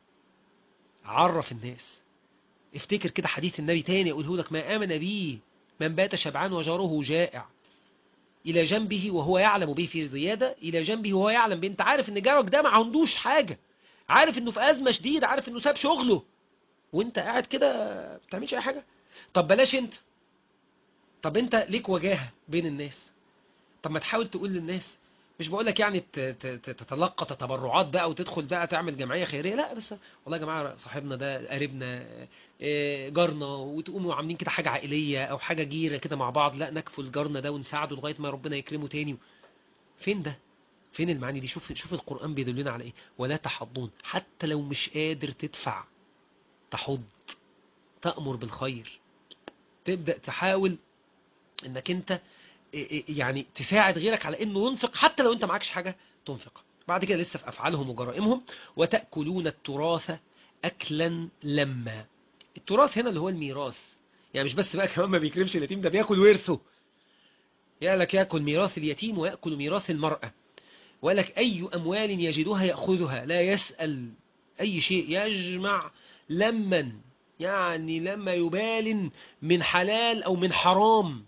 عرف الناس افتكر كده حديث النبي تاني أقوله لك ما آمن به من بات شبعان وجاره جائع إلى جنبه وهو يعلم به في زيادة إلى جنبه وهو يعلم به أنت عارف إن جارك ده ما عندوش حاجة عارف إنه في أزمة شديدة عارف إنه ساب شغله وأنت قاعد كده ما بتعملش أي حاجة طب بلاش أنت طب أنت ليك وجاهة بين الناس طب ما تحاول تقول للناس مش بقول لك يعني ت- ت- ت- تتلقى تبرعات بقى وتدخل بقى تعمل جمعيه خيريه لا بس والله يا جماعه صاحبنا ده قريبنا آه، جارنا وتقوموا عاملين كده حاجه عائليه او حاجه جيره كده مع بعض لا نكفل جارنا ده ونساعده لغايه ما ربنا يكرمه تاني فين ده فين المعاني دي شوف شوف القران بيدلنا على ايه ولا تحضون حتى لو مش قادر تدفع تحض تأمر بالخير تبدأ تحاول انك انت يعني تساعد غيرك على انه ينفق حتى لو انت معكش حاجة تنفق بعد كده لسه في افعالهم وجرائمهم وتأكلون التراث اكلا لما التراث هنا اللي هو الميراث يعني مش بس بقى كمان ما بيكرمش اليتيم ده بياكل ورثه يقولك ياكل ميراث اليتيم ويأكل ميراث المرأة وقالك أي أموال يجدها يأخذها لا يسأل أي شيء يجمع لما يعني لما يبال من حلال أو من حرام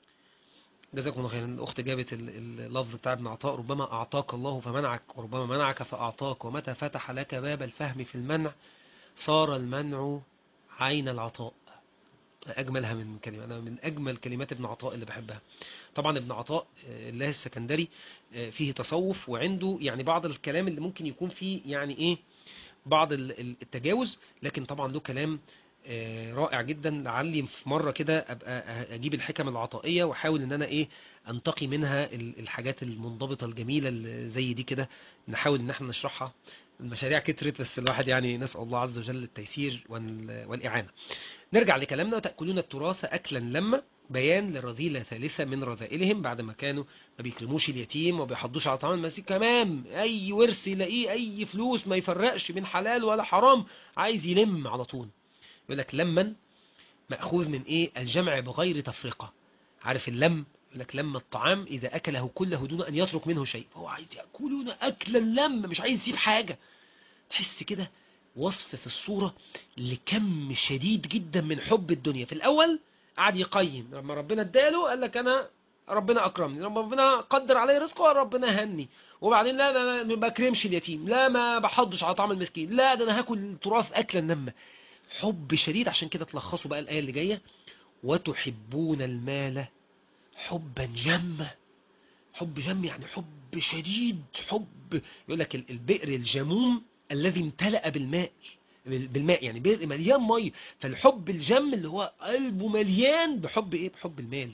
جزاكم الله خيرا الأخت جابت ال- اللفظ بتاع ابن عطاء ربما أعطاك الله فمنعك وربما منعك فأعطاك ومتى فتح لك باب الفهم في المنع صار المنع عين العطاء أجملها من كلمة أنا من أجمل كلمات ابن عطاء اللي بحبها طبعا ابن عطاء آه، الله السكندري آه، فيه تصوف وعنده يعني بعض الكلام اللي ممكن يكون فيه يعني إيه بعض ال- ال- التجاوز لكن طبعا له كلام آه، رائع جدا لعلي في مرة كده أبقى أ- أجيب الحكم العطائية وأحاول إن أنا إيه أنتقي منها ال- الحاجات المنضبطة الجميلة اللي زي دي كده نحاول إن احنا نشرحها المشاريع كترت بس الواحد يعني نسأل الله عز وجل التيسير وال- والإعانة نرجع لكلامنا وتأكلون التراث أكلا لما بيان لرذيلة ثالثة من رذائلهم بعد ما كانوا ما بيكرموش اليتيم وما بيحضوش على طعام المسيح كمان أي ورث يلاقيه أي فلوس ما يفرقش بين حلال ولا حرام عايز يلم على طول يقول لك لما مأخوذ من إيه الجمع بغير تفرقة عارف اللم يقول لك لم الطعام إذا أكله كله دون أن يترك منه شيء فهو عايز يأكلون أكلا لم مش عايز يسيب حاجة تحس كده وصف في الصورة لكم شديد جدا من حب الدنيا في الأول قعد يقيم لما ربنا اداله قال لك أنا ربنا أكرمني لما ربنا قدر علي رزقه ربنا هني وبعدين لا ما ما بكرمش اليتيم لا ما بحضش على طعام المسكين لا ده أنا هاكل التراث أكلا نما حب شديد عشان كده تلخصوا بقى الآية اللي جاية وتحبون المال حبا جما حب جم يعني حب شديد حب يقول لك ال- البئر الجموم الذي امتلأ بالماء بال- بالماء يعني بئر مليان ميه فالحب الجم اللي هو قلبه مليان بحب ايه بحب المال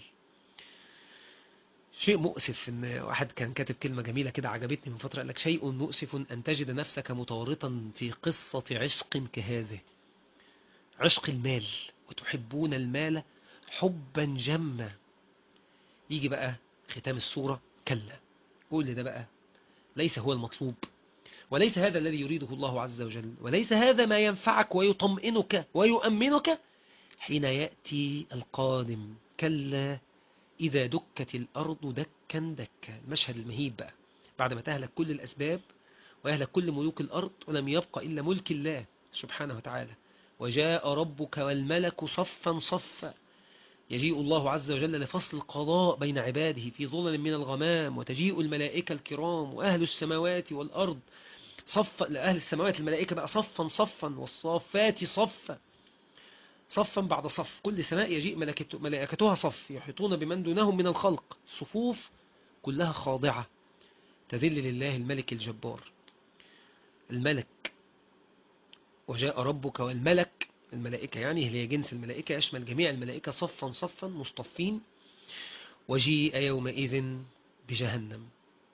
شيء مؤسف ان واحد كان كاتب كلمة جميلة كده عجبتني من فترة قال لك شيء مؤسف ان تجد نفسك متورطا في قصة عشق كهذه عشق المال وتحبون المال حبا جما يجي بقى ختام السورة كلا قول لي ده بقى ليس هو المطلوب وليس هذا الذي يريده الله عز وجل وليس هذا ما ينفعك ويطمئنك ويؤمنك حين يأتي القادم كلا إذا دكت الأرض دكا دكا المشهد المهيب بقى بعد ما تهلك كل الأسباب ويهلك كل ملوك الأرض ولم يبق إلا ملك الله سبحانه وتعالى وجاء ربك والملك صفا صفا يجيء الله عز وجل لفصل القضاء بين عباده في ظلل من الغمام وتجيء الملائكة الكرام وأهل السماوات والأرض صف أهل السماوات الملائكة بقى صفا صفا والصافات صفا صفا بعد صف كل سماء يجيء ملائكته- ملائكتها صف يحيطون بمن دونهم من الخلق الصفوف كلها خاضعة تذل لله الملك الجبار الملك وجاء ربك والملك الملائكة يعني هي جنس الملائكة يشمل جميع الملائكة صفا صفا مصطفين وجيء يومئذ بجهنم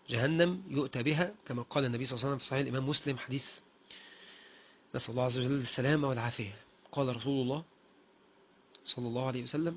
جهنم يؤتى بها كما قال النبي صلى الله عليه وسلم في صحيح الإمام مسلم حديث نسأل الله عز وجل السلامة والعافية قال رسول الله صلى الله عليه وسلم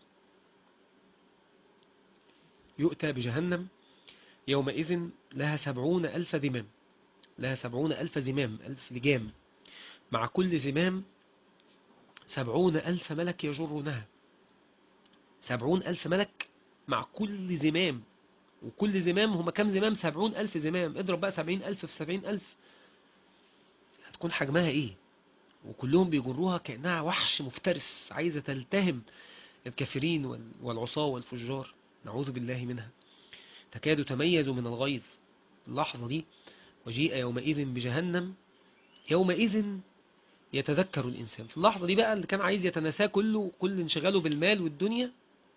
يؤتى بجهنم يومئذ لها سبعون ألف ذمام لها سبعون ألف زمام ألف لجام مع كل زمام سبعون ألف ملك يجرونها سبعون ألف ملك مع كل زمام وكل زمام هما كم زمام سبعون ألف زمام اضرب بقى سبعين ألف في سبعين ألف هتكون حجمها ايه وكلهم بيجروها كأنها وحش مفترس عايزة تلتهم الكافرين والعصاة والفجار نعوذ بالله منها تكاد تميز من الغيظ اللحظة دي وجيء يومئذ بجهنم يومئذ يتذكر الإنسان في اللحظة دي بقى اللي كان عايز يتنساه كله كل انشغاله بالمال والدنيا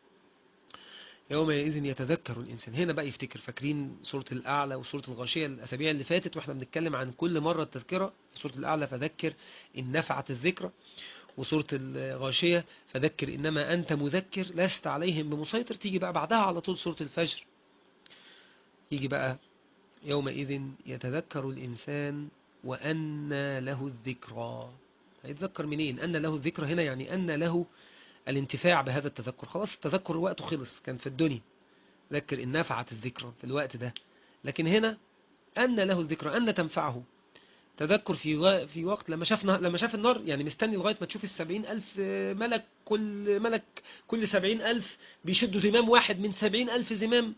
يومئذ يتذكر الإنسان هنا بقى يفتكر فاكرين سورة الأعلى وسورة الغاشية الأسابيع اللي فاتت وإحنا بنتكلم عن كل مرة التذكرة سورة الأعلى فذكر إن نفعت الذكرى وسورة الغاشية فذكر إنما أنت مذكر لست عليهم بمسيطر تيجي بقى بعدها على طول سورة الفجر يجي بقى يومئذ يتذكر الإنسان وأن له الذكرى هيتذكر منين أن له الذكرى هنا يعني أن له الانتفاع بهذا التذكر خلاص التذكر وقته خلص كان في الدنيا ذكر إن نفعت الذكرى في الوقت ده لكن هنا أن له الذكرى أن تنفعه تذكر في في وقت لما شاف لما شاف النار يعني مستني لغاية ما تشوف السبعين ألف ملك كل ملك كل سبعين ألف بيشدوا زمام واحد من سبعين ألف زمام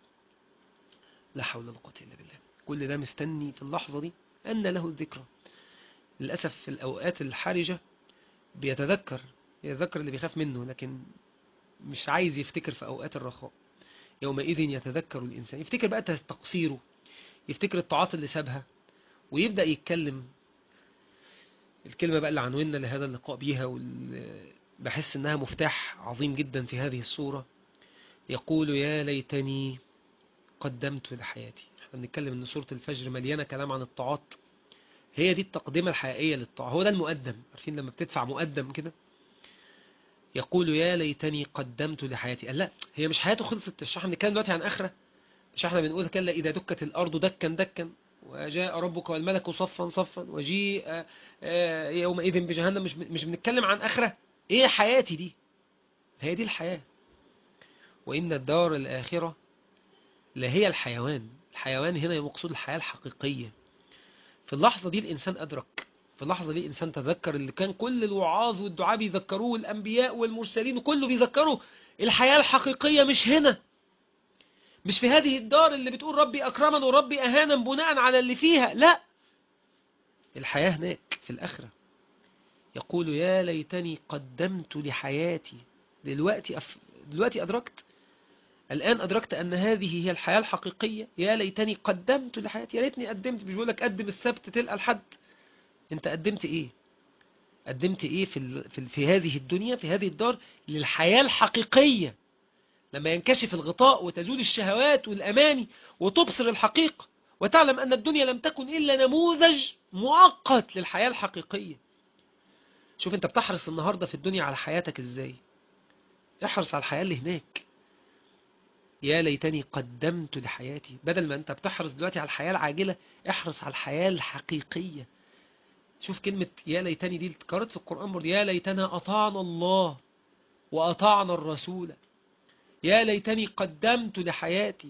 لا حول ولا قوة إلا بالله كل ده مستني في اللحظة دي أن له الذكرى للأسف في الأوقات الحرجة بيتذكر يتذكر اللي بيخاف منه لكن مش عايز يفتكر في أوقات الرخاء يومئذ يتذكر الإنسان يفتكر بقى تقصيره يفتكر الطاعات اللي سابها ويبدأ يتكلم الكلمة بقى اللي عنونا لهذا اللقاء بيها بحس انها مفتاح عظيم جدا في هذه الصورة يقول يا ليتني قدمت لحياتي احنا بنتكلم ان سورة الفجر مليانة كلام عن الطاعات هي دي التقدمة الحقيقية للطاعة هو ده المقدم عارفين لما بتدفع مقدم كده يقول يا ليتني قدمت لحياتي قال لا هي مش حياته خلصت مش احنا بنتكلم دلوقتي عن آخرة مش احنا بنقول كلا إذا دكت الأرض دكا دكا وجاء ربك والملك صفا صفا وجيء يومئذ بجهنم مش مش بنتكلم عن آخرة ايه حياتي دي هي دي الحياة وإن الدار الآخرة لهي الحيوان الحيوان هنا مقصود الحياة الحقيقية في اللحظة دي الإنسان أدرك في اللحظة دي الإنسان تذكر اللي كان كل الوعاظ والدعاء بيذكروه والأنبياء والمرسلين وكله بيذكروا الحياة الحقيقية مش هنا مش في هذه الدار اللي بتقول ربي أكرمن وربي أهانا بناء على اللي فيها لا الحياة هناك في الآخرة يقول يا ليتني قدمت لحياتي دلوقتي أف... دلوقتي أدركت الآن أدركت أن هذه هي الحياة الحقيقية يا ليتني قدمت لحياتي يا ليتني قدمت مش بقول لك قدم السبت تلقى الحد أنت قدمت إيه قدمت إيه في, ال... في, في هذه الدنيا في هذه الدار للحياة الحقيقية لما ينكشف الغطاء وتزول الشهوات والأماني وتبصر الحقيقة وتعلم أن الدنيا لم تكن إلا نموذج مؤقت للحياة الحقيقية شوف أنت بتحرص النهاردة في الدنيا على حياتك إزاي احرص على الحياة اللي هناك يا ليتني قدمت لحياتي بدل ما أنت بتحرص دلوقتي على الحياة العاجلة احرص على الحياة الحقيقية شوف كلمة يا ليتني دي اتكررت في القرآن برضه يا ليتنا أطعنا الله وأطعنا الرسول يا ليتني قدمت لحياتي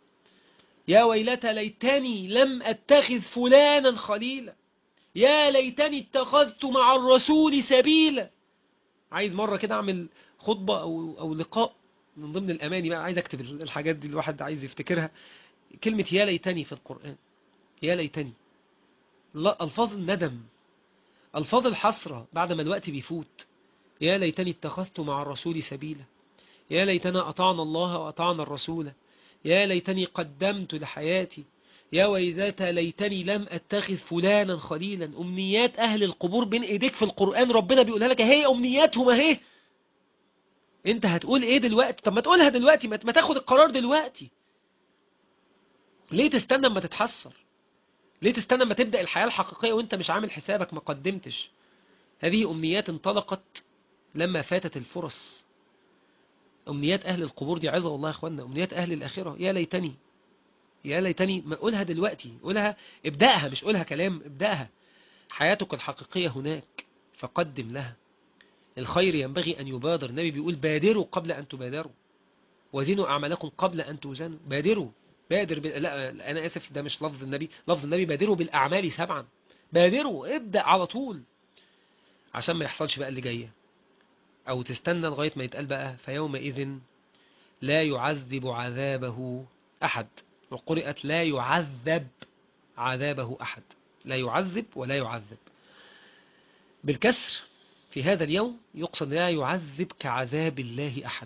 يا ويلتى ليتني لم أتخذ فلانا خليلا يا ليتني اتخذت مع الرسول سبيلا عايز مرة كده أعمل خطبة أو, أو لقاء من ضمن الأماني بقى عايز أكتب الحاجات دي الواحد عايز يفتكرها كلمة يا ليتني في القرآن يا ليتني لا ألفاظ الندم ألفاظ الحسرة بعد ما الوقت بيفوت يا ليتني اتخذت مع الرسول سبيلا يا ليتنا أطعنا الله وأطعنا الرسول يا ليتني قدمت لحياتي يا ويلتى ليتني لم أتخذ فلانا خليلا أمنيات أهل القبور بين إيديك في القرآن ربنا بيقولها لك هي أمنياتهم اهي انت هتقول ايه دلوقتي طب ما تقولها دلوقتي ما تاخد القرار دلوقتي ليه تستنى ما تتحسر ليه تستنى ما تبدأ الحياة الحقيقية وانت مش عامل حسابك ما قدمتش هذه أمنيات انطلقت لما فاتت الفرص أمنيات أهل القبور دي عظة والله يا أخوانا أمنيات أهل الآخرة يا ليتني يا ليتني ما أقولها دلوقتي قولها ابدأها مش قولها كلام ابدأها حياتك الحقيقية هناك فقدم لها الخير ينبغي أن يبادر النبي بيقول بادروا قبل أن تبادروا وزنوا أعمالكم قبل أن توزنوا بادروا بادر ب... لا أنا آسف ده مش لفظ النبي لفظ النبي بادروا بالأعمال سبعا بادروا ابدأ على طول عشان ما يحصلش بقى اللي جايه أو تستنى لغاية ما يتقال بقى فيومئذ لا يعذب عذابه أحد وقرئت لا يعذب عذابه أحد لا يعذب ولا يعذب بالكسر في هذا اليوم يقصد لا يعذب كعذاب الله أحد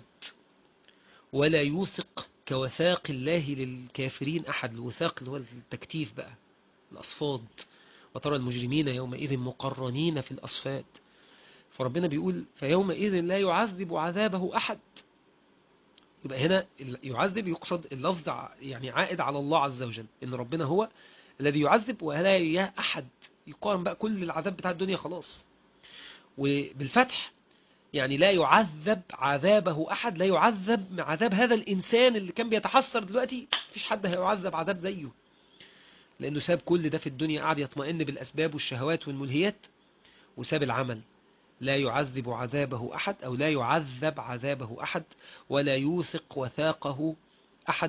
ولا يوثق كوثاق الله للكافرين أحد الوثاق اللي هو التكتيف بقى الأصفاد وترى المجرمين يومئذ مقرنين في الأصفاد فربنا بيقول فيومئذ لا يعذب عذابه أحد يبقى هنا يعذب يقصد اللفظ يعني عائد على الله عز وجل إن ربنا هو الذي يعذب ولا يا أحد يقارن بقى كل العذاب بتاع الدنيا خلاص وبالفتح يعني لا يعذب عذابه أحد لا يعذب عذاب هذا الإنسان اللي كان بيتحسر دلوقتي مفيش حد هيعذب عذاب زيه لأنه ساب كل ده في الدنيا قاعد يطمئن بالأسباب والشهوات والملهيات وساب العمل لا يعذب عذابه أحد أو لا يعذب عذابه أحد ولا يوثق وثاقه أحد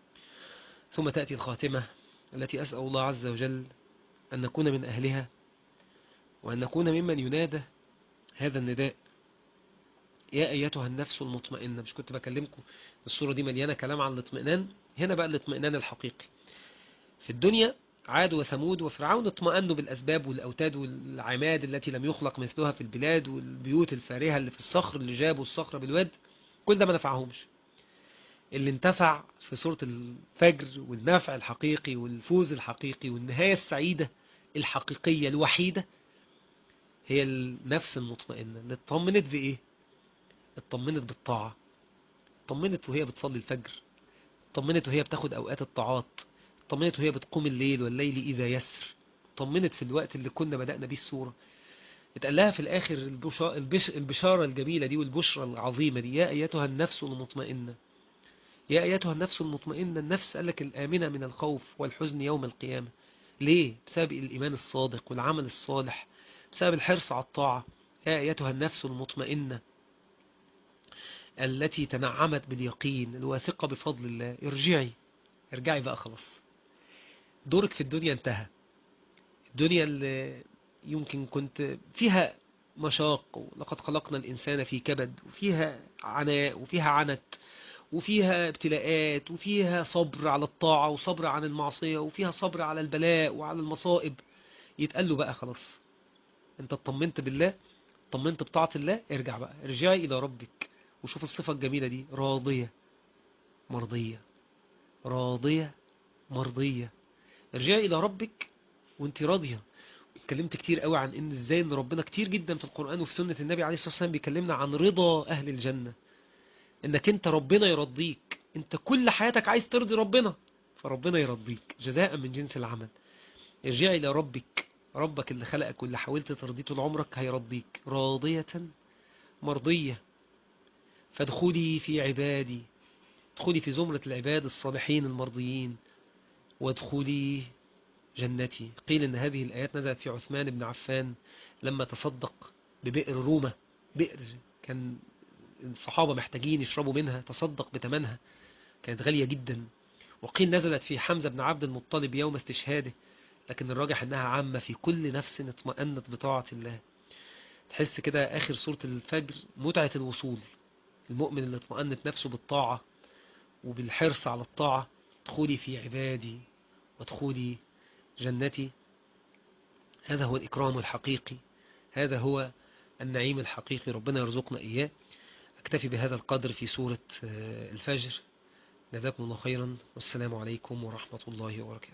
ثم تأتي الخاتمة التي أسأل الله عز وجل أن نكون من أهلها وأن نكون ممن ينادى هذا النداء يا أيتها النفس المطمئنة مش كنت بكلمكم الصورة دي مليانة كلام عن الاطمئنان هنا بقى الاطمئنان الحقيقي في الدنيا عاد وثمود وفرعون اطمأنوا بالأسباب والأوتاد والعماد التي لم يخلق مثلها في البلاد والبيوت الفارهة اللي في الصخر اللي جابوا الصخرة بالواد كل ده ما نفعهمش اللي انتفع في سورة الفجر والنفع الحقيقي والفوز الحقيقي والنهاية السعيدة الحقيقية الوحيدة هي النفس المطمئنة اللي اطمنت بإيه؟ اطمنت بالطاعة اطمنت وهي بتصلي الفجر اطمنت وهي بتاخد أوقات الطاعات طمنت وهي بتقوم الليل والليل إذا يسر طمنت في الوقت اللي كنا بدأنا بيه السورة اتقال لها في الآخر البشارة الجميلة دي والبشرة العظيمة دي يا أيتها النفس المطمئنة يا أيتها النفس المطمئنة النفس قال لك الآمنة من الخوف والحزن يوم القيامة ليه؟ بسبب الإيمان الصادق والعمل الصالح بسبب الحرص على الطاعة يا أيتها النفس المطمئنة التي تنعمت باليقين الواثقة بفضل الله ارجعي ارجعي بقى خلاص دورك في الدنيا انتهى الدنيا اللي يمكن كنت فيها مشاق ولقد خلقنا الإنسان في كبد وفيها عناء وفيها عنت وفيها ابتلاءات وفيها صبر على الطاعة وصبر عن المعصية وفيها صبر على البلاء وعلى المصائب يتقال له بقى خلاص انت اطمنت بالله اطمنت بطاعة الله ارجع بقى ارجعي إلى ربك وشوف الصفة الجميلة دي راضية مرضية راضية مرضية ارجعي إلى ربك وانت راضية اتكلمت كتير قوي عن ان ازاي ان ربنا كتير جدا في القرآن وفي سنة النبي عليه الصلاة والسلام بيكلمنا عن رضا أهل الجنة انك انت ربنا يرضيك انت كل حياتك عايز ترضي ربنا فربنا يرضيك جزاء من جنس العمل ارجعي إلى ربك ربك اللي خلقك واللي حاولت ترضيه طول عمرك هيرضيك راضية مرضية فادخلي في عبادي ادخلي في زمرة العباد الصالحين المرضيين وادخلي جنتي قيل ان هذه الآيات نزلت في عثمان بن عفان لما تصدق ببئر رومة بئر كان الصحابة محتاجين يشربوا منها تصدق بتمنها كانت غالية جدا وقيل نزلت في حمزة بن عبد المطلب يوم استشهاده لكن الراجح انها عامة في كل نفس اطمأنت بطاعة الله تحس كده آخر سورة الفجر متعة الوصول المؤمن اللي اطمأنت نفسه بالطاعة وبالحرص على الطاعة ادخلي في عبادي وادخلي جنتي هذا هو الإكرام الحقيقي هذا هو النعيم الحقيقي ربنا يرزقنا إياه أكتفي بهذا القدر في سورة الفجر جزاكم الله خيرا والسلام عليكم ورحمة الله وبركاته